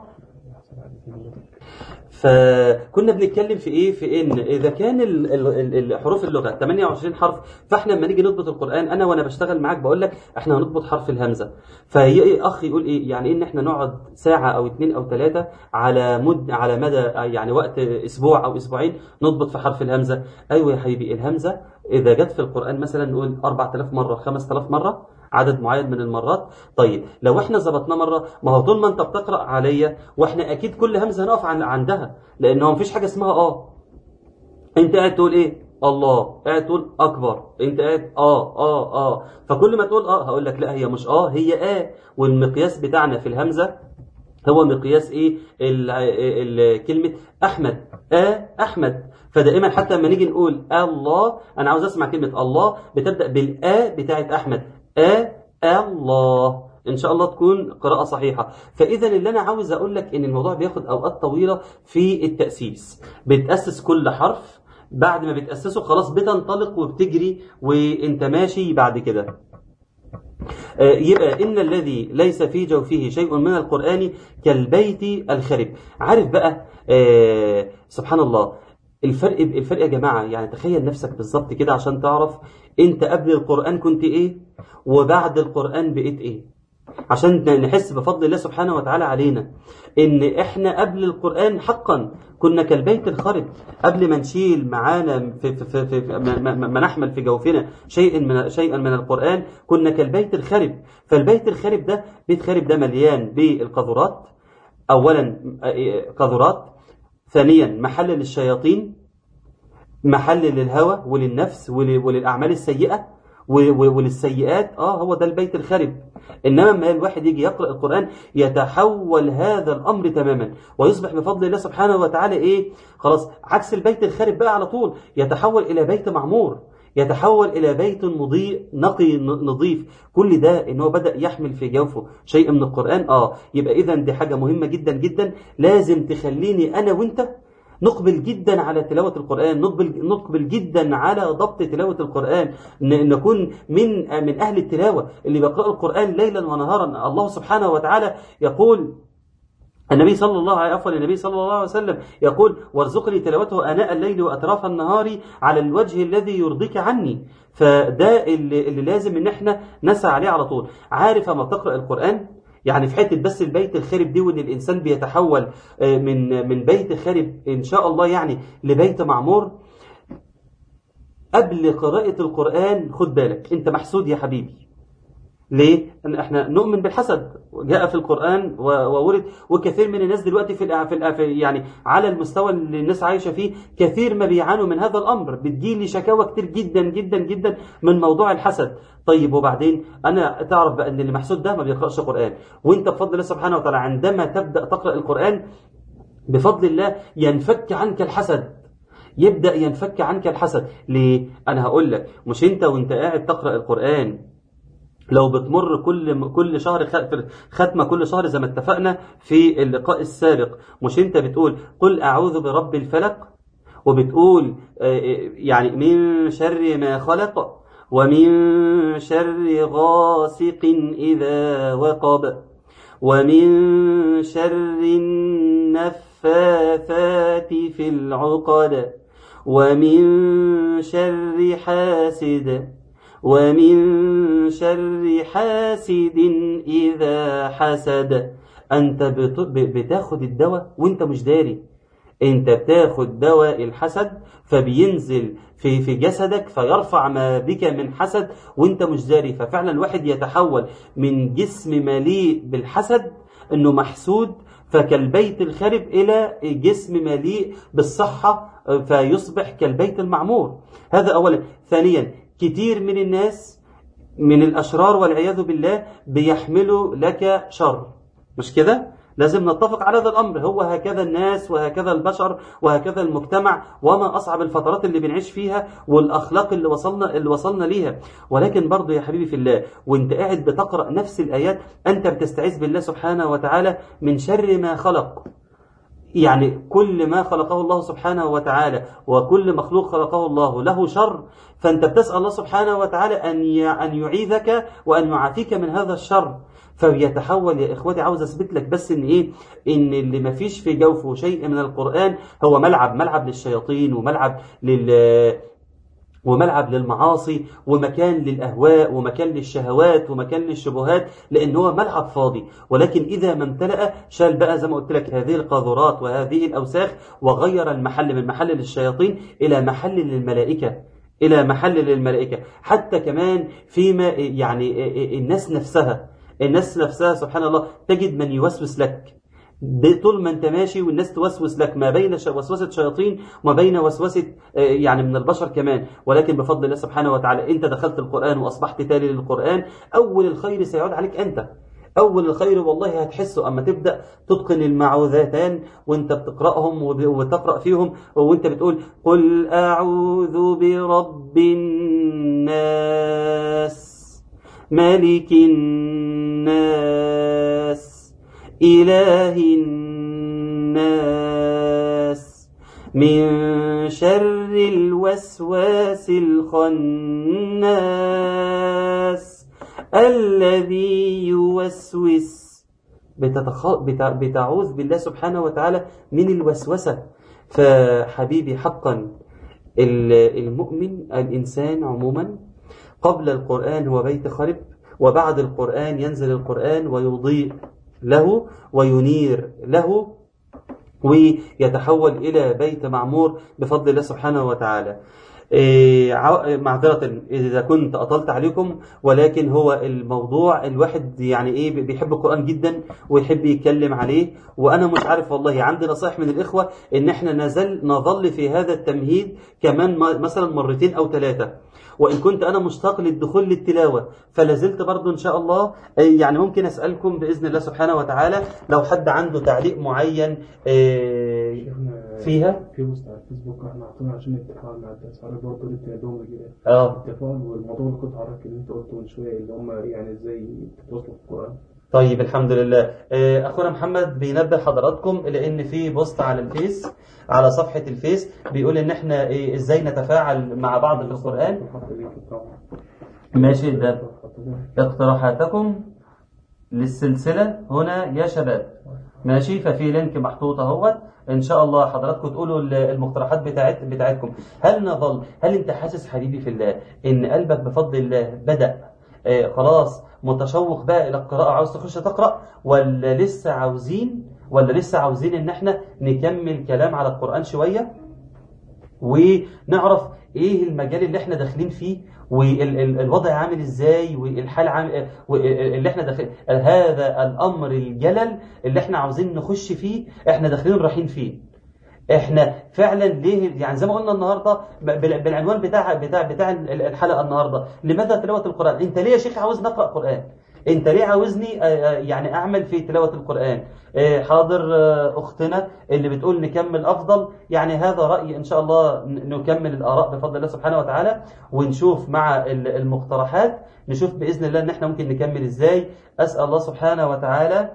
فكنا بنتكلم في ايه في ان اذا كان ال- ال- ال- حروف اللغه 28 حرف فاحنا لما نيجي نضبط القران انا وانا بشتغل معاك بقول لك احنا هنضبط حرف الهمزه في اخ يقول ايه يعني ان احنا نقعد ساعه او اثنين او ثلاثه على مد على مدى يعني وقت اسبوع او اسبوعين نضبط في حرف الهمزه ايوه يا حبيبي الهمزه اذا جت في القران مثلا نقول 4000 مره 5000 مره عدد معين من المرات طيب لو احنا ظبطنا مره ما هو طول ما انت بتقرا عليا واحنا اكيد كل همزه هنقف عن عندها لان هو مفيش حاجه اسمها اه انت قاعد تقول ايه الله قاعد تقول اكبر انت قاعد اه اه اه فكل ما تقول اه هقول لك لا هي مش اه هي اه والمقياس بتاعنا في الهمزه هو مقياس ايه ال ال كلمه احمد اه احمد فدائما حتى لما نيجي نقول الله انا عاوز اسمع كلمه الله بتبدا بالآ بتاعت احمد آ الله ان شاء الله تكون قراءه صحيحه فاذا اللي انا عاوز اقول لك ان الموضوع بياخد اوقات طويله في التاسيس بتاسس كل حرف بعد ما بتاسسه خلاص بتنطلق وبتجري وانت ماشي بعد كده آه، يبقى إن الذي ليس في جوفه شيء من القرآن كالبيت الخرب عارف بقى آه، سبحان الله الفرق الفرق يا جماعة يعني تخيل نفسك بالظبط كده عشان تعرف انت قبل القرآن كنت ايه وبعد القرآن بقيت ايه عشان نحس بفضل الله سبحانه وتعالى علينا ان احنا قبل القرآن حقا كنا كالبيت الخرب قبل ما نشيل معانا في, في, في, في ما, ما, ما نحمل في جوفنا شيء من شيئا من القرآن كنا كالبيت الخرب فالبيت الخرب ده بيت خرب ده مليان بالقذرات اولا قذرات ثانيا محل للشياطين محل للهوى وللنفس ول- وللأعمال السيئة و- و- وللسيئات اه هو ده البيت الخرب انما لما الواحد يجي يقرا القران يتحول هذا الامر تماما ويصبح بفضل الله سبحانه وتعالى ايه خلاص عكس البيت الخرب بقى على طول يتحول الى بيت معمور يتحول الى بيت مضيء نقي ن- نظيف كل ده ان هو بدا يحمل في جوفه شيء من القران اه يبقى اذا دي حاجه مهمه جدا جدا لازم تخليني انا وانت نقبل جدا على تلاوة القرآن نقبل, نقبل جدا على ضبط تلاوة القرآن ن- نكون من من أهل التلاوة اللي بيقرأوا القرآن ليلا ونهارا الله سبحانه وتعالى يقول النبي صلى الله عليه عفوا النبي صلى الله عليه وسلم يقول وارزقني تلاوته آناء الليل وأطراف النهار على الوجه الذي يرضيك عني فده اللي, اللي لازم ان احنا نسعى عليه على طول عارف اما بتقرأ القرآن يعني في حته بس البيت الخرب دي وان الانسان بيتحول آه، من من بيت خرب ان شاء الله يعني لبيت معمور قبل قراءة القرآن خد بالك انت محسود يا حبيبي ليه؟ ان احنا نؤمن بالحسد جاء في القرآن و- وورد وكثير من الناس دلوقتي في, الأ- في, الأ- في يعني على المستوى اللي الناس عايشة فيه كثير ما بيعانوا من هذا الأمر بتجيلي شكاوى كتير جدا جدا جدا من موضوع الحسد طيب وبعدين أنا تعرف بقى أن اللي محسود ده ما بيقرأش قرآن وأنت بفضل الله سبحانه وتعالى عندما تبدأ تقرأ القرآن بفضل الله ينفك عنك الحسد يبدأ ينفك عنك الحسد ليه؟ أنا هقول لك مش أنت وأنت قاعد تقرأ القرآن لو بتمر كل كل شهر خ- ختمه كل شهر زي ما اتفقنا في اللقاء السابق مش انت بتقول قل اعوذ برب الفلق وبتقول آه، يعني من شر ما خلق ومن شر غاسق اذا وقب ومن شر النفاثات في العقد ومن شر حاسد ومن شر حاسد إذا حسد أنت بت- ب- بتاخد الدواء وانت مش داري انت بتاخد دواء الحسد فبينزل في في جسدك فيرفع ما بك من حسد وانت مش داري ففعلا الواحد يتحول من جسم مليء بالحسد انه محسود فكالبيت الخرب الى جسم مليء بالصحه فيصبح كالبيت المعمور هذا اولا ثانيا كتير من الناس من الاشرار والعياذ بالله بيحملوا لك شر مش كده لازم نتفق على هذا الأمر هو هكذا الناس وهكذا البشر وهكذا المجتمع وما أصعب الفترات اللي بنعيش فيها والأخلاق اللي وصلنا اللي وصلنا ليها ولكن برضو يا حبيبي في الله وانت قاعد بتقرأ نفس الآيات أنت بتستعيذ بالله سبحانه وتعالى من شر ما خلق يعني كل ما خلقه الله سبحانه وتعالى وكل مخلوق خلقه الله له شر فأنت بتسأل الله سبحانه وتعالى أن أن يعيذك وأن يعافيك من هذا الشر فبيتحول يا إخواتي عاوز أثبت لك بس إن إيه إن اللي ما فيش في جوفه شيء من القرآن هو ملعب ملعب للشياطين وملعب لل وملعب للمعاصي ومكان للأهواء ومكان للشهوات ومكان للشبهات لأن هو ملعب فاضي ولكن إذا ما امتلأ شال بقى زي ما قلت لك هذه القاذورات وهذه الأوساخ وغير المحل من محل للشياطين إلى محل للملائكة إلى محل للملائكة حتى كمان فيما يعني الناس نفسها الناس نفسها سبحان الله تجد من يوسوس لك طول ما انت ماشي والناس توسوس لك ما بين وسوسة شياطين وما بين وسوسة يعني من البشر كمان ولكن بفضل الله سبحانه وتعالى انت دخلت القرآن واصبحت تالي للقرآن اول الخير سيعود عليك انت اول الخير والله هتحسه اما تبدا تتقن المعوذتان وانت بتقراهم وتقرا فيهم وانت بتقول قل اعوذ برب الناس ملك الناس إله الناس من شر الوسواس الخناس الذي يوسوس بتتخ... بتع... بتعوذ بالله سبحانه وتعالى من الوسوسة فحبيبي حقا المؤمن الإنسان عموما قبل القرآن هو بيت خرب وبعد القرآن ينزل القرآن ويضيء له وينير له ويتحول إلى بيت معمور بفضل الله سبحانه وتعالى معذرة إذا كنت أطلت عليكم ولكن هو الموضوع الواحد يعني إيه بيحب القرآن جدا ويحب يتكلم عليه وأنا مش عارف والله عندي نصائح من الإخوة إن إحنا نزل نظل في هذا التمهيد كمان مثلا مرتين أو ثلاثة وإن كنت أنا مشتاق للدخول للتلاوة فلازلت برضو إن شاء الله يعني ممكن أسألكم بإذن الله سبحانه وتعالى لو حد عنده تعليق معين فيها في بوست على الفيسبوك احنا حاطين عشان اتفاق مع الناس عارف برضه انت دوم كده اه اتفاق والموضوع اللي كنت حضرتك اللي انت قلته من شويه اللي هم يعني ازاي تتواصلوا في القران طيب الحمد لله اخونا محمد بينبه حضراتكم الى ان في بوست على الفيس على صفحة الفيس بيقول ان احنا إيه ازاي نتفاعل مع بعض في القرآن ماشي ده اقتراحاتكم للسلسلة هنا يا شباب ماشي ففي لينك محطوط اهوت ان شاء الله حضراتكم تقولوا المقترحات بتاعت بتاعتكم هل نظل هل انت حاسس حبيبي في الله ان قلبك بفضل الله بدأ آه خلاص متشوق بقى الى القراءة عاوز تخش تقرأ ولا لسه عاوزين ولا لسه عاوزين ان احنا نكمل كلام على القرآن شوية ونعرف ايه المجال اللي احنا داخلين فيه والوضع عامل ازاي والحال عامل اللي احنا داخل هذا الامر الجلل اللي احنا عاوزين نخش فيه احنا داخلين رايحين فيه احنا فعلا ليه يعني زي ما قلنا النهارده بالعنوان بتاع بتاع بتاع الحلقه النهارده لماذا تلاوه القران انت ليه يا شيخ عاوز نقرا قران انت ليه عاوزني يعني اعمل في تلاوه القران حاضر اختنا اللي بتقول نكمل افضل يعني هذا رايي ان شاء الله نكمل الاراء بفضل الله سبحانه وتعالى ونشوف مع المقترحات نشوف باذن الله ان احنا ممكن نكمل ازاي اسال الله سبحانه وتعالى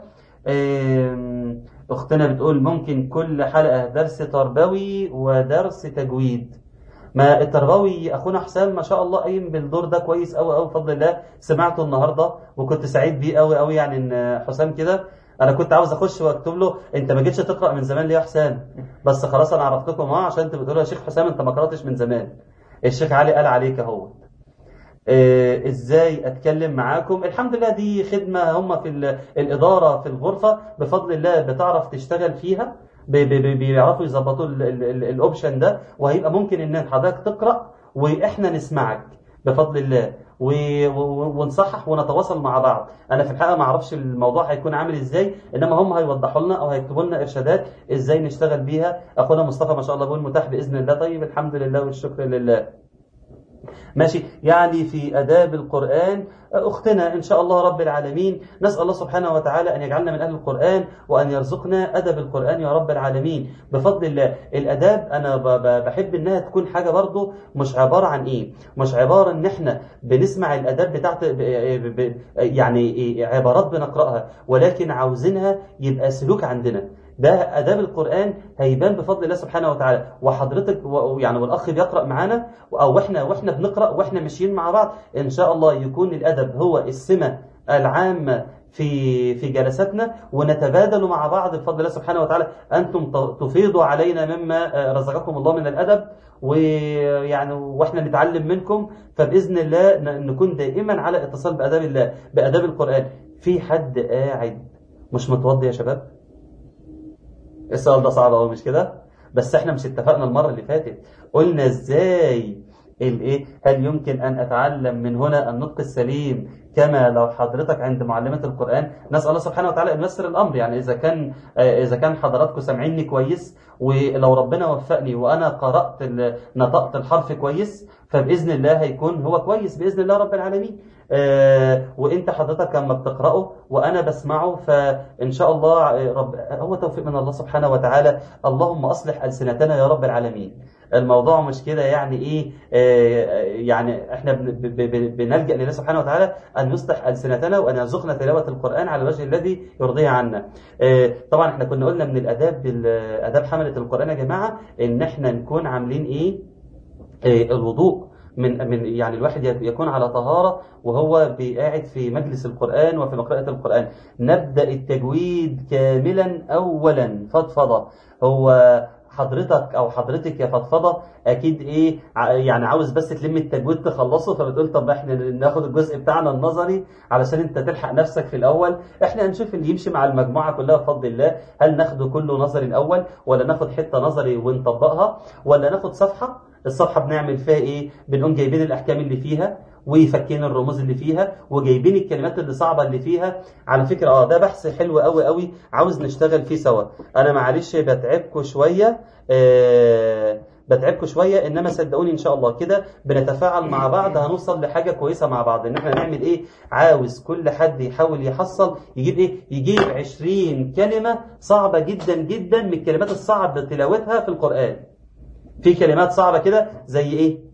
اختنا بتقول ممكن كل حلقه درس تربوي ودرس تجويد ما التربوي اخونا حسام ما شاء الله قايم بالدور ده كويس قوي قوي بفضل الله سمعته النهارده وكنت سعيد بيه قوي قوي يعني ان حسام كده انا كنت عاوز اخش واكتب له انت ما جيتش تقرا من زمان ليه يا حسام بس خلاص انا عرفتكم اه عشان انت بتقولوا يا شيخ حسام انت ما قراتش من زمان الشيخ علي قال عليك اهو آه ازاي اتكلم معاكم الحمد لله دي خدمه هم في الاداره في الغرفه بفضل الله بتعرف تشتغل فيها بيعرفوا يظبطوا الاوبشن ده وهيبقى ممكن ان حضرتك تقرا واحنا نسمعك بفضل الله ونصحح ونتواصل مع بعض انا في الحقيقه ما اعرفش الموضوع هيكون عامل ازاي انما هم هيوضحوا لنا او هيكتبوا لنا ارشادات ازاي نشتغل بيها اخونا مصطفى ما شاء الله بيقول متاح باذن الله طيب الحمد لله والشكر لله ماشي يعني في أداب القرآن أختنا إن شاء الله رب العالمين نسأل الله سبحانه وتعالى أن يجعلنا من أهل القرآن وأن يرزقنا أدب القرآن يا رب العالمين بفضل الله الأداب أنا ب- ب- بحب إنها تكون حاجة برضو مش عبارة عن إيه مش عبارة إن إحنا بنسمع الأداب بتاعت ب- ب- ب- يعني إيه عبارات بنقرأها ولكن عاوزينها يبقى سلوك عندنا ده اداب القران هيبان بفضل الله سبحانه وتعالى وحضرتك و- يعني والاخ بيقرا معانا او احنا واحنا بنقرا واحنا ماشيين مع بعض ان شاء الله يكون الادب هو السمه العامه في في جلساتنا ونتبادل مع بعض بفضل الله سبحانه وتعالى انتم ت- تفيضوا علينا مما آه، رزقكم الله من الادب ويعني واحنا نتعلم منكم فباذن الله ن- نكون دائما على اتصال باداب الله باداب القران في حد قاعد مش متوضي يا شباب السؤال ده صعب قوي مش كده بس احنا مش اتفقنا المره اللي فاتت قلنا ازاي الايه هل يمكن ان اتعلم من هنا النطق السليم كما لو حضرتك عند معلمه القران نسال الله سبحانه وتعالى ان ييسر الامر يعني اذا كان آه، اذا كان حضراتكم سامعيني كويس ولو ربنا وفقني وانا قرات ال- نطقت الحرف كويس فباذن الله هيكون هو كويس باذن الله رب العالمين آه، وانت حضرتك لما بتقراه وانا بسمعه فان شاء الله آه، رب هو توفيق من الله سبحانه وتعالى اللهم اصلح السنتنا يا رب العالمين الموضوع مش كده يعني ايه آه، يعني احنا بن- ب- ب- بنلجا لله سبحانه وتعالى ان يصلح السنتنا وان يرزقنا تلاوه القران على الوجه الذي يرضيه عنا آه، طبعا احنا كنا قلنا من الاداب ال- اداب حمله القران يا جماعه ان احنا نكون عاملين ايه آه، الوضوء من من يعني الواحد يكون على طهارة وهو قاعد في مجلس القرآن وفي مقرأة القرآن نبدأ التجويد كاملا أولا فضفضة هو حضرتك او حضرتك يا فضفضه اكيد ايه ع- يعني عاوز بس تلم التجويد تخلصه فبتقول طب احنا ناخد الجزء بتاعنا النظري علشان انت تلحق نفسك في الاول احنا هنشوف اللي يمشي مع المجموعه كلها بفضل الله هل ناخده كله نظري الاول ولا ناخد حته نظري ونطبقها ولا ناخد صفحه الصفحه بنعمل فيها ايه بنقوم جايبين الاحكام اللي فيها وفكين الرموز اللي فيها وجايبين الكلمات اللي صعبه اللي فيها على فكره اه ده بحث حلو قوي قوي عاوز نشتغل فيه سوا انا معلش بتعبكم شويه آه بتعبكم شويه انما صدقوني ان شاء الله كده بنتفاعل مع بعض هنوصل لحاجه كويسه مع بعض ان احنا نعمل ايه عاوز كل حد يحاول يحصل يجيب ايه يجيب 20 كلمه صعبه جدا جدا من الكلمات الصعب تلاوتها في القران في كلمات صعبه كده زي ايه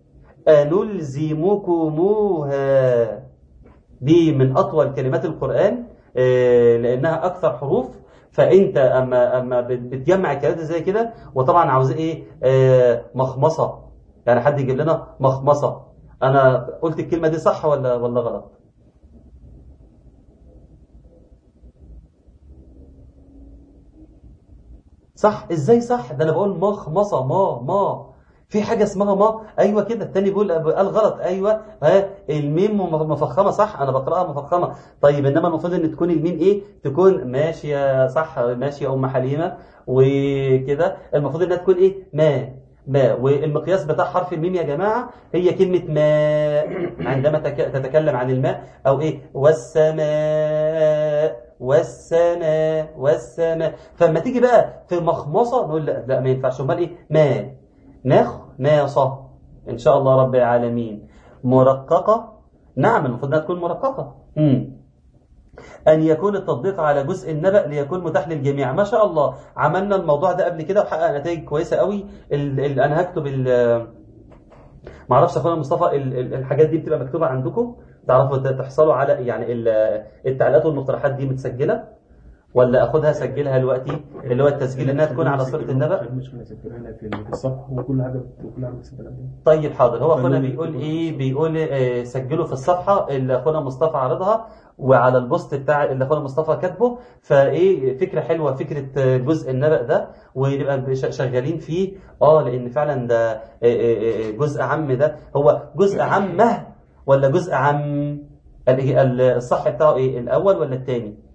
أنلزمكموها دي من أطول كلمات القرآن آه، لأنها أكثر حروف فأنت أما أما بت- بتجمع الكلمات زي كده وطبعا عاوز إيه آه، مخمصة يعني حد يجيب لنا مخمصة أنا قلت الكلمة دي صح ولا ولا غلط؟ صح ازاي صح ده انا بقول مخمصه ما ما في حاجه اسمها ما ايوه كده التاني بيقول قال غلط ايوه ها الميم م- مفخمه صح انا بقراها مفخمه طيب انما المفروض ان تكون الميم ايه تكون ماشيه صح ماشيه ام حليمه وكده المفروض انها تكون ايه ما ما والمقياس بتاع حرف الميم يا جماعه هي كلمه ماء عندما تك- تتكلم عن الماء او ايه والسماء والسماء والسماء فلما تيجي بقى في مخمصه نقول لا لا ما ينفعش امال ايه ما نخ ماصه ان شاء الله رب العالمين مرققه نعم المفروض انها تكون مرققه امم أن يكون التطبيق على جزء النبأ ليكون متاح للجميع ما شاء الله عملنا الموضوع ده قبل كده وحقق نتائج كويسة قوي ال ال أنا هكتب ال معرفش أخونا مصطفى ال ال الحاجات دي بتبقى مكتوبة عندكم تعرفوا تحصلوا على يعني ال- التعليقات والمقترحات دي متسجلة ولا أخدها أسجلها دلوقتي اللي هو التسجيل إنها تكون على صورة النبأ مش هنسجلها لك في الصفحه وكل حاجه وكل حاجه بتسجلها لك. طيب حاضر هو اخونا خلوني بيقول أكتبها. ايه بيقول آه، سجلوا في الصفحه اللي اخونا مصطفى عرضها وعلى البوست بتاع اللي اخونا مصطفى كاتبه فايه فكره حلوه فكره آه، جزء النبأ ده ونبقى ش- شغالين فيه اه لان فعلا ده آه، آه، آه، جزء عام ده هو جزء عامه ولا جزء عام ال- ال- الصح بتاعه ايه الاول ولا الثاني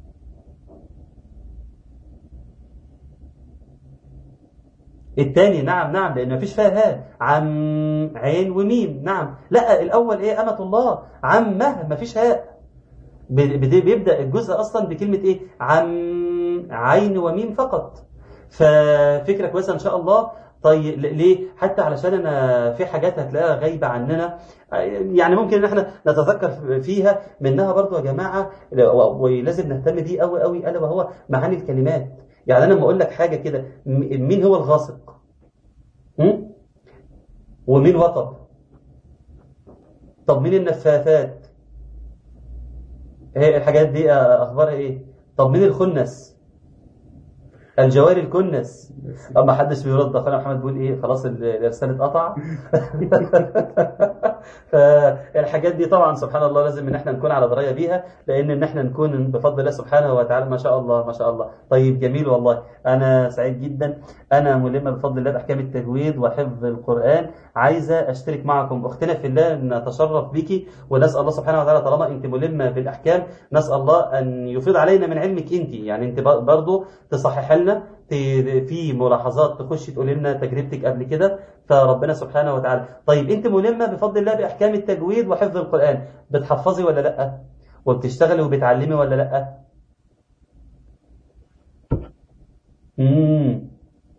التاني نعم نعم لان مفيش فيها ها عم عين وميم نعم لا الاول ايه امه الله عمه مفيش هاء ب- بد- بيبدا الجزء اصلا بكلمه ايه عم عين وميم فقط ففكره كويسه ان شاء الله طيب ل- ليه حتى علشان انا في حاجات هتلاقيها غايبه عننا يعني ممكن ان احنا نتذكر فيها منها برضو يا جماعه و- ولازم نهتم بيه قوي قوي الا وهو معاني الكلمات يعني انا لما اقول لك حاجه كده م- مين هو الغاصب هم؟ ومين وطب طب مين النفاثات هي الحاجات دي اخبارها ايه طب مين الخنس الجواري الكنس اما حدش بيرد اخونا محمد بيقول ايه خلاص ال- الارسال اتقطع فالحاجات دي طبعا سبحان الله لازم ان احنا نكون على درايه بيها لان ان احنا نكون بفضل الله سبحانه وتعالى ما شاء الله ما شاء الله طيب جميل والله انا سعيد جدا انا ملمه بفضل الله باحكام التجويد وحفظ القران عايزه اشترك معكم اختنا في الله نتشرف بيكي ونسال الله سبحانه وتعالى طالما انت ملمه بالاحكام نسال الله ان يفيض علينا من علمك انت يعني انت برضه تصحح لنا ت- في ملاحظات تخش تقول لنا تجربتك قبل كده فربنا سبحانه وتعالى طيب انت ملمه بفضل الله باحكام التجويد وحفظ القران بتحفظي ولا لا وبتشتغلي وبتعلمي ولا لا امم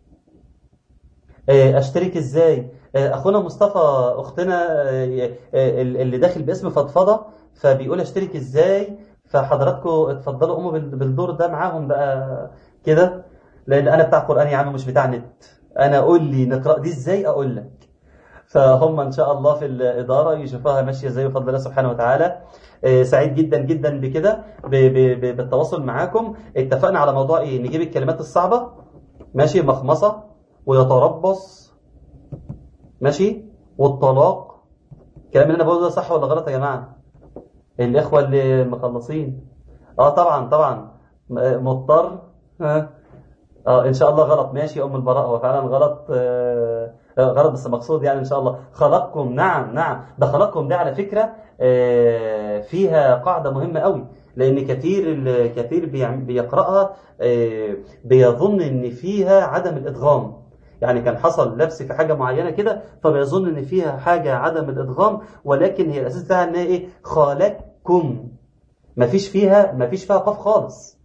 آه، اشترك ازاي آه، اخونا مصطفى اختنا آه، آه، اللي داخل باسم فضفضه فبيقول اشترك ازاي فحضراتكم اتفضلوا قوموا بال- بالدور ده معاهم بقى كده لان انا بتاع قران يا عم مش بتاع نت انا قول لي نقرا دي ازاي اقول لك فهم ان شاء الله في الاداره يشوفوها ماشيه ازاي بفضل الله سبحانه وتعالى آه، سعيد جدا جدا بكده ب- ب- ب- بالتواصل معاكم اتفقنا على موضوع ايه نجيب الكلمات الصعبه ماشي مخمصه ويتربص ماشي والطلاق الكلام اللي انا بقوله ده صح ولا غلط يا جماعه الاخوه اللي مخلصين اه طبعا طبعا م- مضطر ها اه ان شاء الله غلط ماشي يا ام البراء هو فعلا غلط آه آه، غلط بس مقصود يعني ان شاء الله خلقكم نعم نعم ده خلقكم ده على فكره آه فيها قاعده مهمه قوي لان كثير ال- كثير بيعم- بيقراها آه بيظن ان فيها عدم الادغام يعني كان حصل لبس في حاجه معينه كده فبيظن ان فيها حاجه عدم الادغام ولكن هي الاساس بتاعها انها ايه خلقكم مفيش فيها مفيش فيها قاف خالص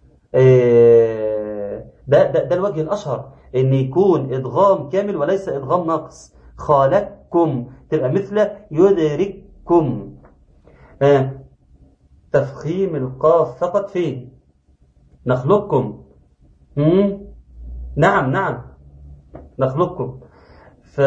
آه، ده ده ده الوجه الاشهر ان يكون ادغام كامل وليس ادغام ناقص خالقكم تبقى مثل يدرككم آه، تفخيم القاف فقط فين نخلقكم مم؟ نعم نعم نخلقكم ف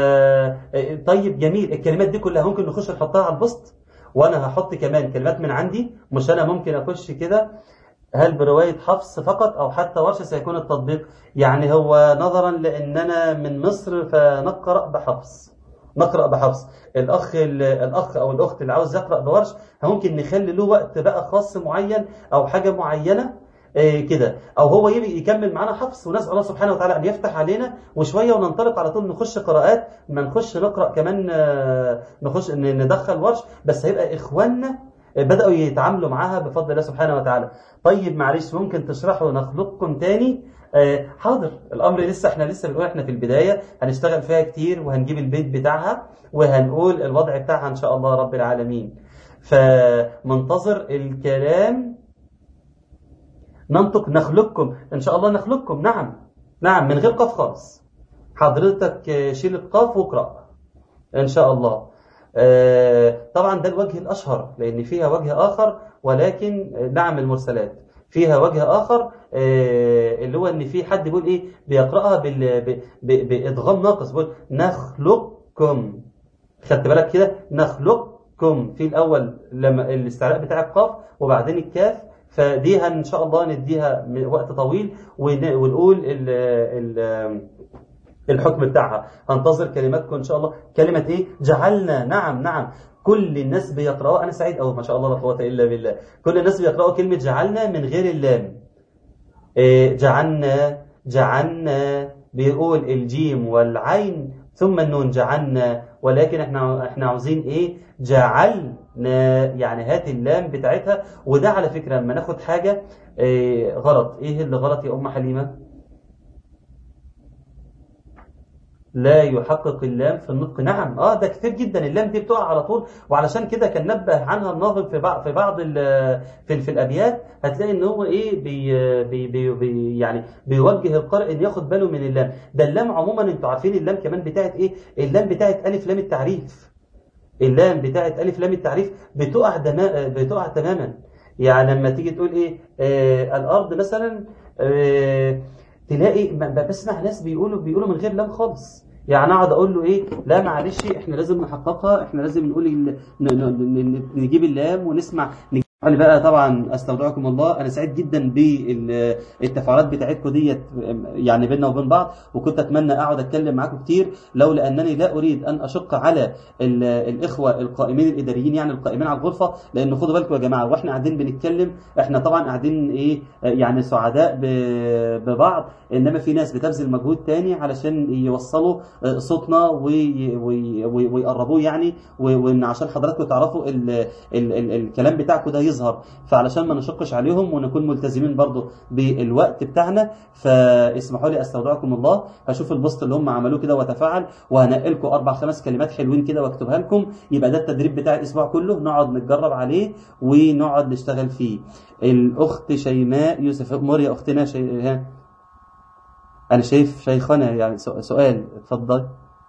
طيب جميل الكلمات دي كلها ممكن نخش نحطها على البوست وانا هحط كمان كلمات من عندي مش انا ممكن اخش كده هل برواية حفص فقط أو حتى ورشة سيكون التطبيق يعني هو نظرا لأننا من مصر فنقرأ بحفص نقرأ بحفص الأخ الأخ أو الأخت اللي عاوز يقرأ بورش ممكن نخلي له وقت بقى خاص معين أو حاجة معينة إيه كده او هو يبي يكمل معانا حفص ونسال الله سبحانه وتعالى ان يفتح علينا وشويه وننطلق على طول نخش قراءات ما نخش نقرا كمان آه، نخش ن- ندخل ورش بس هيبقى اخواننا بداوا يتعاملوا معاها بفضل الله سبحانه وتعالى طيب معلش ممكن تشرحوا نخلقكم تاني آه، حاضر الامر لسه احنا لسه بنقول احنا في البدايه هنشتغل فيها كتير وهنجيب البيت بتاعها وهنقول الوضع بتاعها ان شاء الله رب العالمين فمنتظر الكلام ننطق نخلقكم ان شاء الله نخلقكم نعم نعم من غير قاف خالص حضرتك آه، شيل القاف واقرا ان شاء الله آه، طبعا ده الوجه الاشهر لان فيها وجه اخر ولكن آه، نعم المرسلات فيها وجه اخر آه، اللي هو ان في حد بيقول ايه بيقراها بال- ب- ب- بادغام ناقص بيقول نخلقكم خدت بالك كده نخلقكم في الاول لما الاستعلاء بتاع القاف وبعدين الكاف فدي ان شاء الله نديها من وقت طويل ون- ونقول ال ال الحكم بتاعها هنتظر كلماتكم ان شاء الله كلمه ايه جعلنا نعم نعم كل الناس بيقراوا انا سعيد قوي ما شاء الله لا قوه الا بالله كل الناس بيقراوا كلمه جعلنا من غير اللام إيه، جعلنا جعلنا بيقول الجيم والعين ثم النون جعلنا ولكن احنا احنا عاوزين ايه جعلنا يعني هات اللام بتاعتها وده على فكره لما ناخد حاجه إيه غلط ايه اللي غلط يا ام حليمه لا يحقق اللام في النطق نعم اه ده كتير جدا اللام دي بتقع على طول وعلشان كده كان نبه عنها الناظم في بعض في بعض ال- في, في الابيات هتلاقي ان هو ايه بي بي بي بي يعني بيوجه القارئ ان ياخد باله من اللام ده اللام عموما انتوا عارفين اللام كمان بتاعت ايه اللام بتاعت الف لام التعريف اللام بتاعت الف لام التعريف بتقع دما بتقع تماما يعني لما تيجي تقول ايه آه الارض مثلا آه تلاقي ب- ب- بسمع ناس بيقولوا بيقولوا من غير لام خالص يعني اقعد اقول له ايه لا معلش احنا لازم نحققها احنا لازم نقول ال... ن... ن... ن... نجيب اللام ونسمع نج- انا بقى طبعا استودعكم الله انا سعيد جدا بالتفاعلات بتاعتكم ديت يعني بيننا وبين بعض وكنت اتمنى اقعد اتكلم معاكم كتير لولا انني لا اريد ان اشق على ال- الاخوه القائمين الاداريين يعني القائمين على الغرفه لان خدوا بالكم يا جماعه واحنا قاعدين بنتكلم احنا طبعا قاعدين ايه يعني سعداء ب- ببعض انما في ناس بتبذل مجهود تاني علشان يوصلوا صوتنا وي- وي- وي- ويقربوه يعني و- وان عشان حضراتكم تعرفوا ال ال ال الكلام بتاعكم ده يظهر فعلشان ما نشقش عليهم ونكون ملتزمين برضو بالوقت بتاعنا فاسمحوا لي استودعكم الله هشوف البوست اللي هم عملوه كده واتفاعل وهنقلكم اربع خمس كلمات حلوين كده واكتبها لكم يبقى ده التدريب بتاع الاسبوع كله نقعد نتجرب عليه ونقعد نشتغل فيه الاخت شيماء يوسف امور يا اختنا شي... ها انا شايف شيخنا يعني سؤ- سؤال اتفضل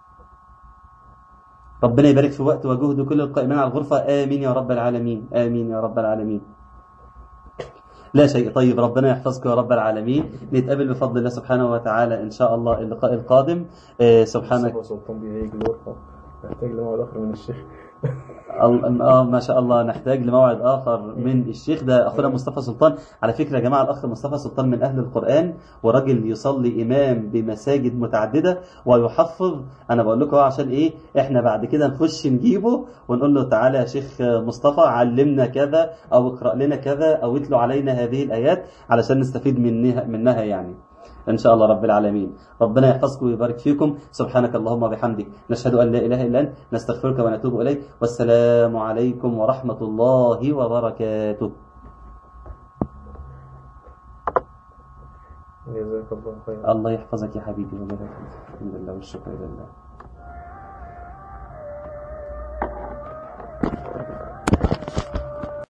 ربنا يبارك في وقت وجهد كل القائمين على الغرفة آمين يا رب العالمين آمين يا رب العالمين لا شيء طيب ربنا يحفظكم يا رب العالمين نتقابل بفضل الله سبحانه وتعالى إن شاء الله اللقاء القادم آه، سبحانك مصطفى سلطان بيهيج الغرفة محتاج لموعد آخر من الشيخ ال- اه ما شاء الله نحتاج لموعد اخر من الشيخ ده اخونا مصطفى سلطان على فكره يا جماعه الاخ مصطفى سلطان من اهل القران وراجل يصلي امام بمساجد متعدده ويحفظ انا بقول لكم أهو عشان ايه احنا بعد كده نخش نجيبه ونقول له تعالى يا شيخ مصطفى علمنا كذا او اقرا لنا كذا او اتلو علينا هذه الايات علشان نستفيد منها منها يعني إن شاء الله رب العالمين ربنا يحفظكم ويبارك فيكم سبحانك اللهم وبحمدك نشهد أن لا إله إلا أنت نستغفرك ونتوب إليك والسلام عليكم ورحمة الله وبركاته جزاك الله خيرا الله يحفظك يا حبيبي وبارك فيك. الحمد لله والشكر لله